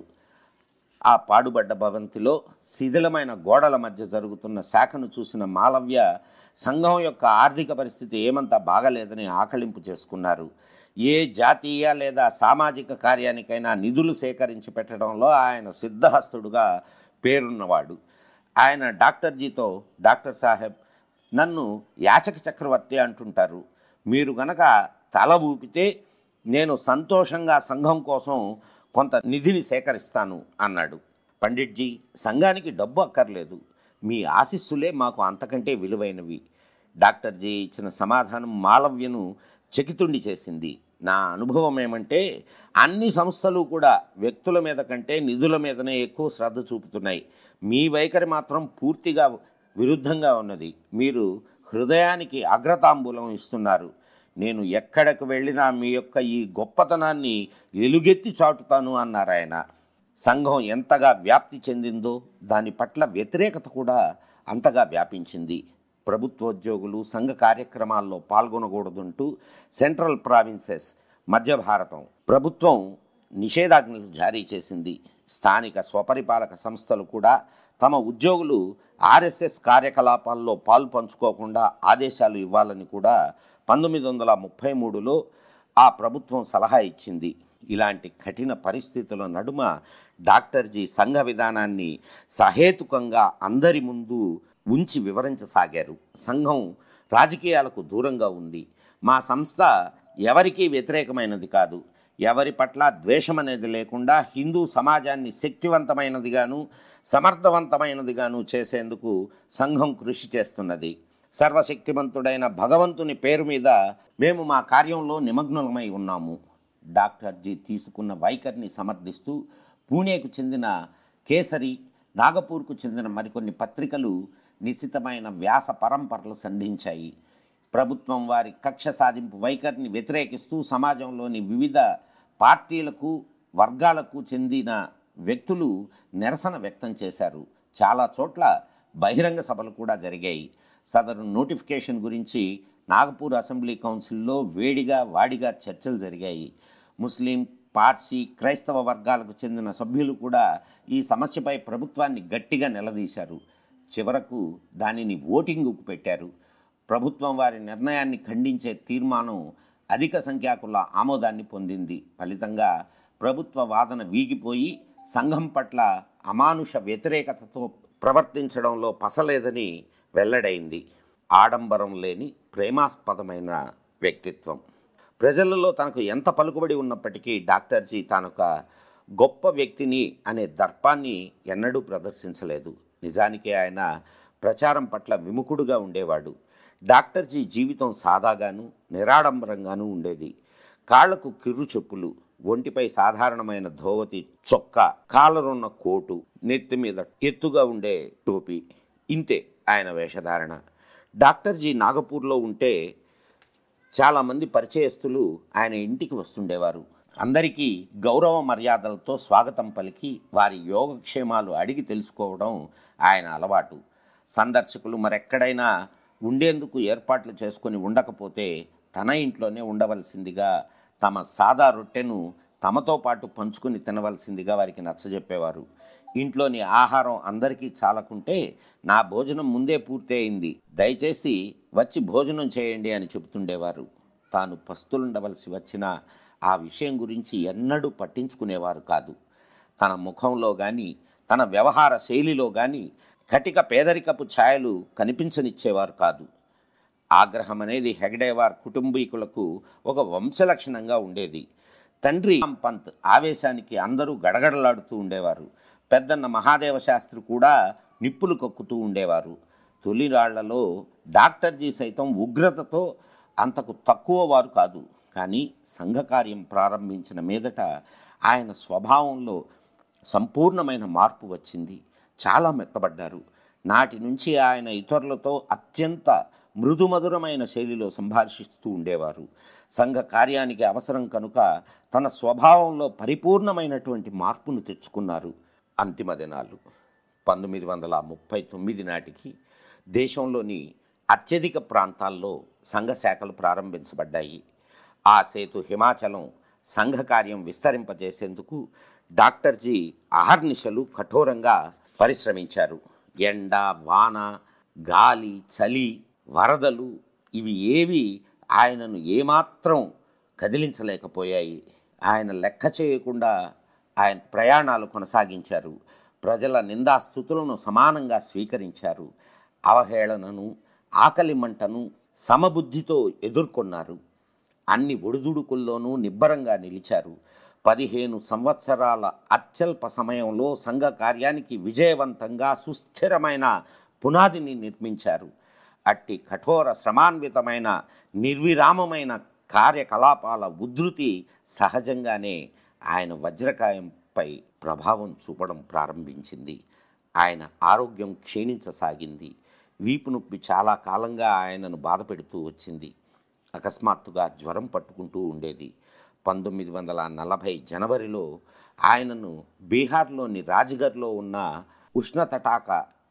ఆ పాడుబడ్డ భవంతిలో శిథిలమైన గోడల మధ్య జరుగుతున్న శాఖను చూసిన మాలవ్య సంఘం యొక్క ఆర్థిక పరిస్థితి ఏమంతా బాగలేదని ఆకలింపు చేసుకున్నారు ఏ జాతీయ లేదా సామాజిక కార్యానికైనా నిధులు సేకరించి పెట్టడంలో ఆయన సిద్ధహస్తుడుగా పేరున్నవాడు ఆయన డాక్టర్ జీతో డాక్టర్ సాహెబ్ నన్ను యాచక చక్రవర్తి అంటుంటారు మీరు గనక తల ఊపితే నేను సంతోషంగా సంఘం కోసం కొంత నిధిని సేకరిస్తాను అన్నాడు పండిట్జీ సంఘానికి డబ్బు అక్కర్లేదు మీ ఆశీస్సులే మాకు అంతకంటే విలువైనవి డాక్టర్ జీ ఇచ్చిన సమాధానం మాలవ్యను చకితుండి చేసింది నా అనుభవం ఏమంటే అన్ని సంస్థలు కూడా వ్యక్తుల మీద కంటే నిధుల మీదనే ఎక్కువ శ్రద్ధ చూపుతున్నాయి మీ వైఖరి మాత్రం పూర్తిగా విరుద్ధంగా ఉన్నది మీరు హృదయానికి అగ్రతాంబూలం ఇస్తున్నారు నేను ఎక్కడికి వెళ్ళినా మీ యొక్క ఈ గొప్పతనాన్ని ఎలుగెత్తి చాటుతాను అన్నారు ఆయన సంఘం ఎంతగా వ్యాప్తి చెందిందో దాని పట్ల వ్యతిరేకత కూడా అంతగా వ్యాపించింది ప్రభుత్వోద్యోగులు సంఘ కార్యక్రమాల్లో పాల్గొనకూడదంటూ సెంట్రల్ ప్రావిన్సెస్ మధ్య భారతం ప్రభుత్వం నిషేధాజ్ఞలు జారీ చేసింది స్థానిక స్వపరిపాలక సంస్థలు కూడా తమ ఉద్యోగులు ఆర్ఎస్ఎస్ కార్యకలాపాల్లో పాలు పంచుకోకుండా ఆదేశాలు ఇవ్వాలని కూడా పంతొమ్మిది వందల ముప్పై మూడులో ఆ ప్రభుత్వం సలహా ఇచ్చింది ఇలాంటి కఠిన పరిస్థితుల నడుమ డాక్టర్ జీ సంఘ విధానాన్ని సహేతుకంగా అందరి ముందు ఉంచి వివరించసాగారు సంఘం రాజకీయాలకు దూరంగా ఉంది మా సంస్థ ఎవరికీ వ్యతిరేకమైనది కాదు ఎవరి పట్ల ద్వేషం అనేది లేకుండా హిందూ సమాజాన్ని శక్తివంతమైనదిగాను సమర్థవంతమైనదిగాను చేసేందుకు సంఘం కృషి చేస్తున్నది సర్వశక్తిమంతుడైన భగవంతుని పేరు మీద మేము మా కార్యంలో నిమగ్నమై ఉన్నాము డాక్టర్ జీ తీసుకున్న వైఖరిని సమర్థిస్తూ పూణేకు చెందిన కేసరి నాగపూర్కు చెందిన మరికొన్ని పత్రికలు నిశితమైన వ్యాస పరంపరలు సంధించాయి ప్రభుత్వం వారి కక్ష సాధింపు వైఖరిని వ్యతిరేకిస్తూ సమాజంలోని వివిధ పార్టీలకు వర్గాలకు చెందిన వ్యక్తులు నిరసన వ్యక్తం చేశారు చాలా చోట్ల బహిరంగ సభలు కూడా జరిగాయి సదరు నోటిఫికేషన్ గురించి నాగపూర్ అసెంబ్లీ కౌన్సిల్లో వేడిగా వాడిగా చర్చలు జరిగాయి ముస్లిం పార్సీ క్రైస్తవ వర్గాలకు చెందిన సభ్యులు కూడా ఈ సమస్యపై ప్రభుత్వాన్ని గట్టిగా నిలదీశారు చివరకు దానిని ఓటింగుకు పెట్టారు ప్రభుత్వం వారి నిర్ణయాన్ని ఖండించే తీర్మానం అధిక సంఖ్యాకుల ఆమోదాన్ని పొందింది ఫలితంగా ప్రభుత్వ వాదన వీగిపోయి సంఘం పట్ల అమానుష వ్యతిరేకతతో ప్రవర్తించడంలో పసలేదని వెల్లడైంది ఆడంబరం లేని ప్రేమాస్పదమైన వ్యక్తిత్వం ప్రజలలో తనకు ఎంత పలుకుబడి ఉన్నప్పటికీ డాక్టర్ జీ తానొక గొప్ప వ్యక్తిని అనే దర్పాన్ని ఎన్నడూ ప్రదర్శించలేదు నిజానికి ఆయన ప్రచారం పట్ల విముఖుడుగా ఉండేవాడు డాక్టర్ జీ జీవితం సాదాగాను నిరాడంబరంగానూ ఉండేది కాళ్లకు కిర్రు చెప్పులు ఒంటిపై సాధారణమైన ధోవతి చొక్కా కాలరున్న కోటు నెత్తి మీద ఎత్తుగా ఉండే టోపీ ఇంతే ఆయన వేషధారణ డాక్టర్ జీ నాగపూర్లో ఉంటే చాలామంది పరిచయస్తులు ఆయన ఇంటికి వస్తుండేవారు అందరికీ గౌరవ మర్యాదలతో స్వాగతం పలికి వారి యోగక్షేమాలు అడిగి తెలుసుకోవడం ఆయన అలవాటు సందర్శకులు మరెక్కడైనా ఉండేందుకు ఏర్పాట్లు చేసుకొని ఉండకపోతే తన ఇంట్లోనే ఉండవలసిందిగా తమ సాదా రొట్టెను తమతో పాటు పంచుకుని తినవలసిందిగా వారికి నచ్చజెప్పేవారు ఇంట్లోని ఆహారం అందరికీ చాలకుంటే నా భోజనం ముందే పూర్తి అయింది దయచేసి వచ్చి భోజనం చేయండి అని చెబుతుండేవారు తాను పస్తులుండవలసి వచ్చిన ఆ విషయం గురించి ఎన్నడూ పట్టించుకునేవారు కాదు తన ముఖంలో కానీ తన వ్యవహార శైలిలో కానీ కటిక పేదరికపు ఛాయలు కనిపించనిచ్చేవారు కాదు ఆగ్రహం అనేది హెగడేవార్ కుటుంబీకులకు ఒక వంశలక్షణంగా ఉండేది తండ్రి పంత్ ఆవేశానికి అందరూ గడగడలాడుతూ ఉండేవారు పెద్దన్న మహాదేవ శాస్త్రి కూడా నిప్పులు కక్కుతూ ఉండేవారు తొలిరాళ్లలో డాక్టర్జీ సైతం ఉగ్రతతో అంతకు తక్కువ వారు కాదు కానీ సంఘకార్యం ప్రారంభించిన మీదట ఆయన స్వభావంలో సంపూర్ణమైన మార్పు వచ్చింది చాలా మెత్తబడ్డారు నాటి నుంచి ఆయన ఇతరులతో అత్యంత మృదుమధురమైన శైలిలో సంభాషిస్తూ ఉండేవారు సంఘ కార్యానికి అవసరం కనుక తన స్వభావంలో పరిపూర్ణమైనటువంటి మార్పును తెచ్చుకున్నారు అంతిమ దినాలు పంతొమ్మిది వందల ముప్పై తొమ్మిది నాటికి దేశంలోని అత్యధిక ప్రాంతాల్లో సంఘ శాఖలు ప్రారంభించబడ్డాయి ఆ సేతు హిమాచలం సంఘ కార్యం విస్తరింపజేసేందుకు డాక్టర్జీ అహర్నిశలు కఠోరంగా పరిశ్రమించారు ఎండ వాన గాలి చలి వరదలు ఇవి ఏవి ఆయనను ఏమాత్రం కదిలించలేకపోయాయి ఆయన లెక్క చేయకుండా ఆయన ప్రయాణాలు కొనసాగించారు ప్రజల నిందాస్థుతులను సమానంగా స్వీకరించారు అవహేళనను ఆకలి మంటను సమబుద్ధితో ఎదుర్కొన్నారు అన్ని ఒడిదుడుకుల్లోనూ నిబ్బరంగా నిలిచారు పదిహేను సంవత్సరాల అత్యల్ప సమయంలో సంఘ కార్యానికి విజయవంతంగా సుస్థిరమైన పునాదిని నిర్మించారు అట్టి కఠోర శ్రమాన్వితమైన నిర్విరామమైన కార్యకలాపాల ఉధృతి సహజంగానే ఆయన వజ్రకాయంపై ప్రభావం చూపడం ప్రారంభించింది ఆయన ఆరోగ్యం క్షీణించసాగింది వీపు నొప్పి చాలా కాలంగా ఆయనను బాధపెడుతూ వచ్చింది అకస్మాత్తుగా జ్వరం పట్టుకుంటూ ఉండేది పంతొమ్మిది వందల నలభై జనవరిలో ఆయనను బీహార్లోని రాజ్గర్లో ఉన్న ఉష్ణతటాక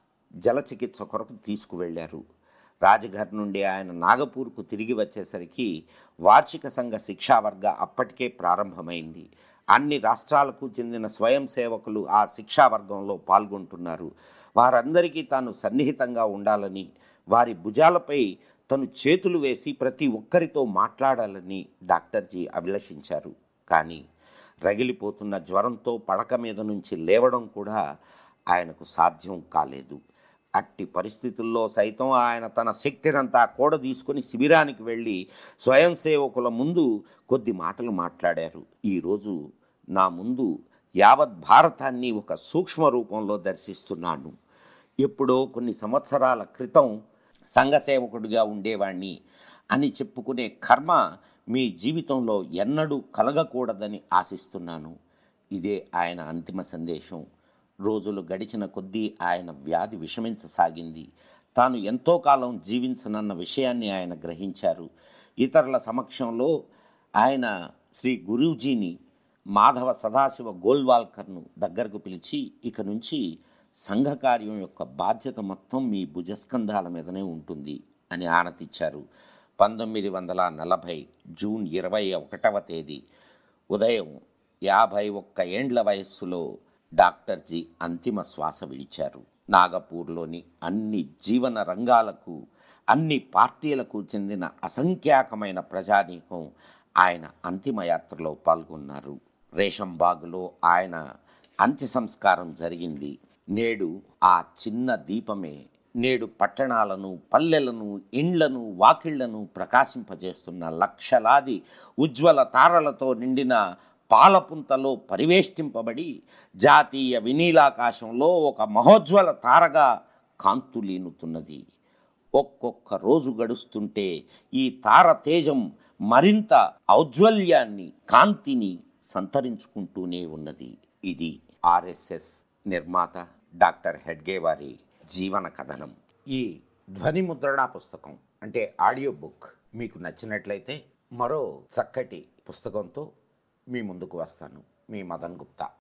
జల చికిత్స కొరకు తీసుకువెళ్ళారు రాజ్ఘర్ నుండి ఆయన నాగపూర్కు తిరిగి వచ్చేసరికి వార్షిక సంఘ శిక్షావర్గ అప్పటికే ప్రారంభమైంది అన్ని రాష్ట్రాలకు చెందిన స్వయం సేవకులు ఆ శిక్షావర్గంలో పాల్గొంటున్నారు వారందరికీ తాను సన్నిహితంగా ఉండాలని వారి భుజాలపై తను చేతులు వేసి ప్రతి ఒక్కరితో మాట్లాడాలని డాక్టర్జీ అభిలషించారు కానీ రగిలిపోతున్న జ్వరంతో పడక మీద నుంచి లేవడం కూడా ఆయనకు సాధ్యం కాలేదు అట్టి పరిస్థితుల్లో సైతం ఆయన తన శక్తినంతా కూడ తీసుకుని శిబిరానికి వెళ్ళి స్వయం సేవకుల ముందు కొద్ది మాటలు మాట్లాడారు ఈరోజు నా ముందు యావత్ భారతాన్ని ఒక సూక్ష్మ రూపంలో దర్శిస్తున్నాను ఎప్పుడో కొన్ని సంవత్సరాల క్రితం సంఘ సేవకుడిగా ఉండేవాణ్ణి అని చెప్పుకునే కర్మ మీ జీవితంలో ఎన్నడూ కలగకూడదని ఆశిస్తున్నాను ఇదే ఆయన అంతిమ సందేశం రోజులు గడిచిన కొద్దీ ఆయన వ్యాధి విషమించసాగింది తాను ఎంతో కాలం జీవించనన్న విషయాన్ని ఆయన గ్రహించారు ఇతరుల సమక్షంలో ఆయన శ్రీ గురూజీని మాధవ సదాశివ గోల్వాల్కర్ను దగ్గరకు పిలిచి ఇక నుంచి సంఘకార్యం యొక్క బాధ్యత మొత్తం మీ భుజస్కంధాల మీదనే ఉంటుంది అని ఆనతిచ్చారు పంతొమ్మిది వందల నలభై జూన్ ఇరవై ఒకటవ తేదీ ఉదయం యాభై ఒక్క ఏండ్ల వయస్సులో డాక్టర్జీ అంతిమ శ్వాస విడిచారు నాగపూర్లోని అన్ని జీవన రంగాలకు అన్ని పార్టీలకు చెందిన అసంఖ్యాకమైన ప్రజానీకం ఆయన అంతిమ యాత్రలో పాల్గొన్నారు రేషంబాగులో ఆయన అంత్య సంస్కారం జరిగింది నేడు ఆ చిన్న దీపమే నేడు పట్టణాలను పల్లెలను ఇండ్లను వాకిళ్లను ప్రకాశింపజేస్తున్న లక్షలాది ఉజ్వల తారలతో నిండిన పాలపుంతలో పరివేష్టింపబడి జాతీయ వినీలాకాశంలో ఒక మహోజ్వల తారగా కాంతులీనుతున్నది ఒక్కొక్క రోజు గడుస్తుంటే ఈ తార తేజం మరింత ఔజ్వల్యాన్ని కాంతిని సంతరించుకుంటూనే ఉన్నది ఇది ఆర్ఎస్ఎస్ నిర్మాత డాక్టర్ హెడ్గే వారి జీవన కథనం ఈ ధ్వని ముద్రణా పుస్తకం అంటే ఆడియో బుక్ మీకు నచ్చినట్లయితే మరో చక్కటి పుస్తకంతో మీ ముందుకు వస్తాను మీ మదన్ గుప్తా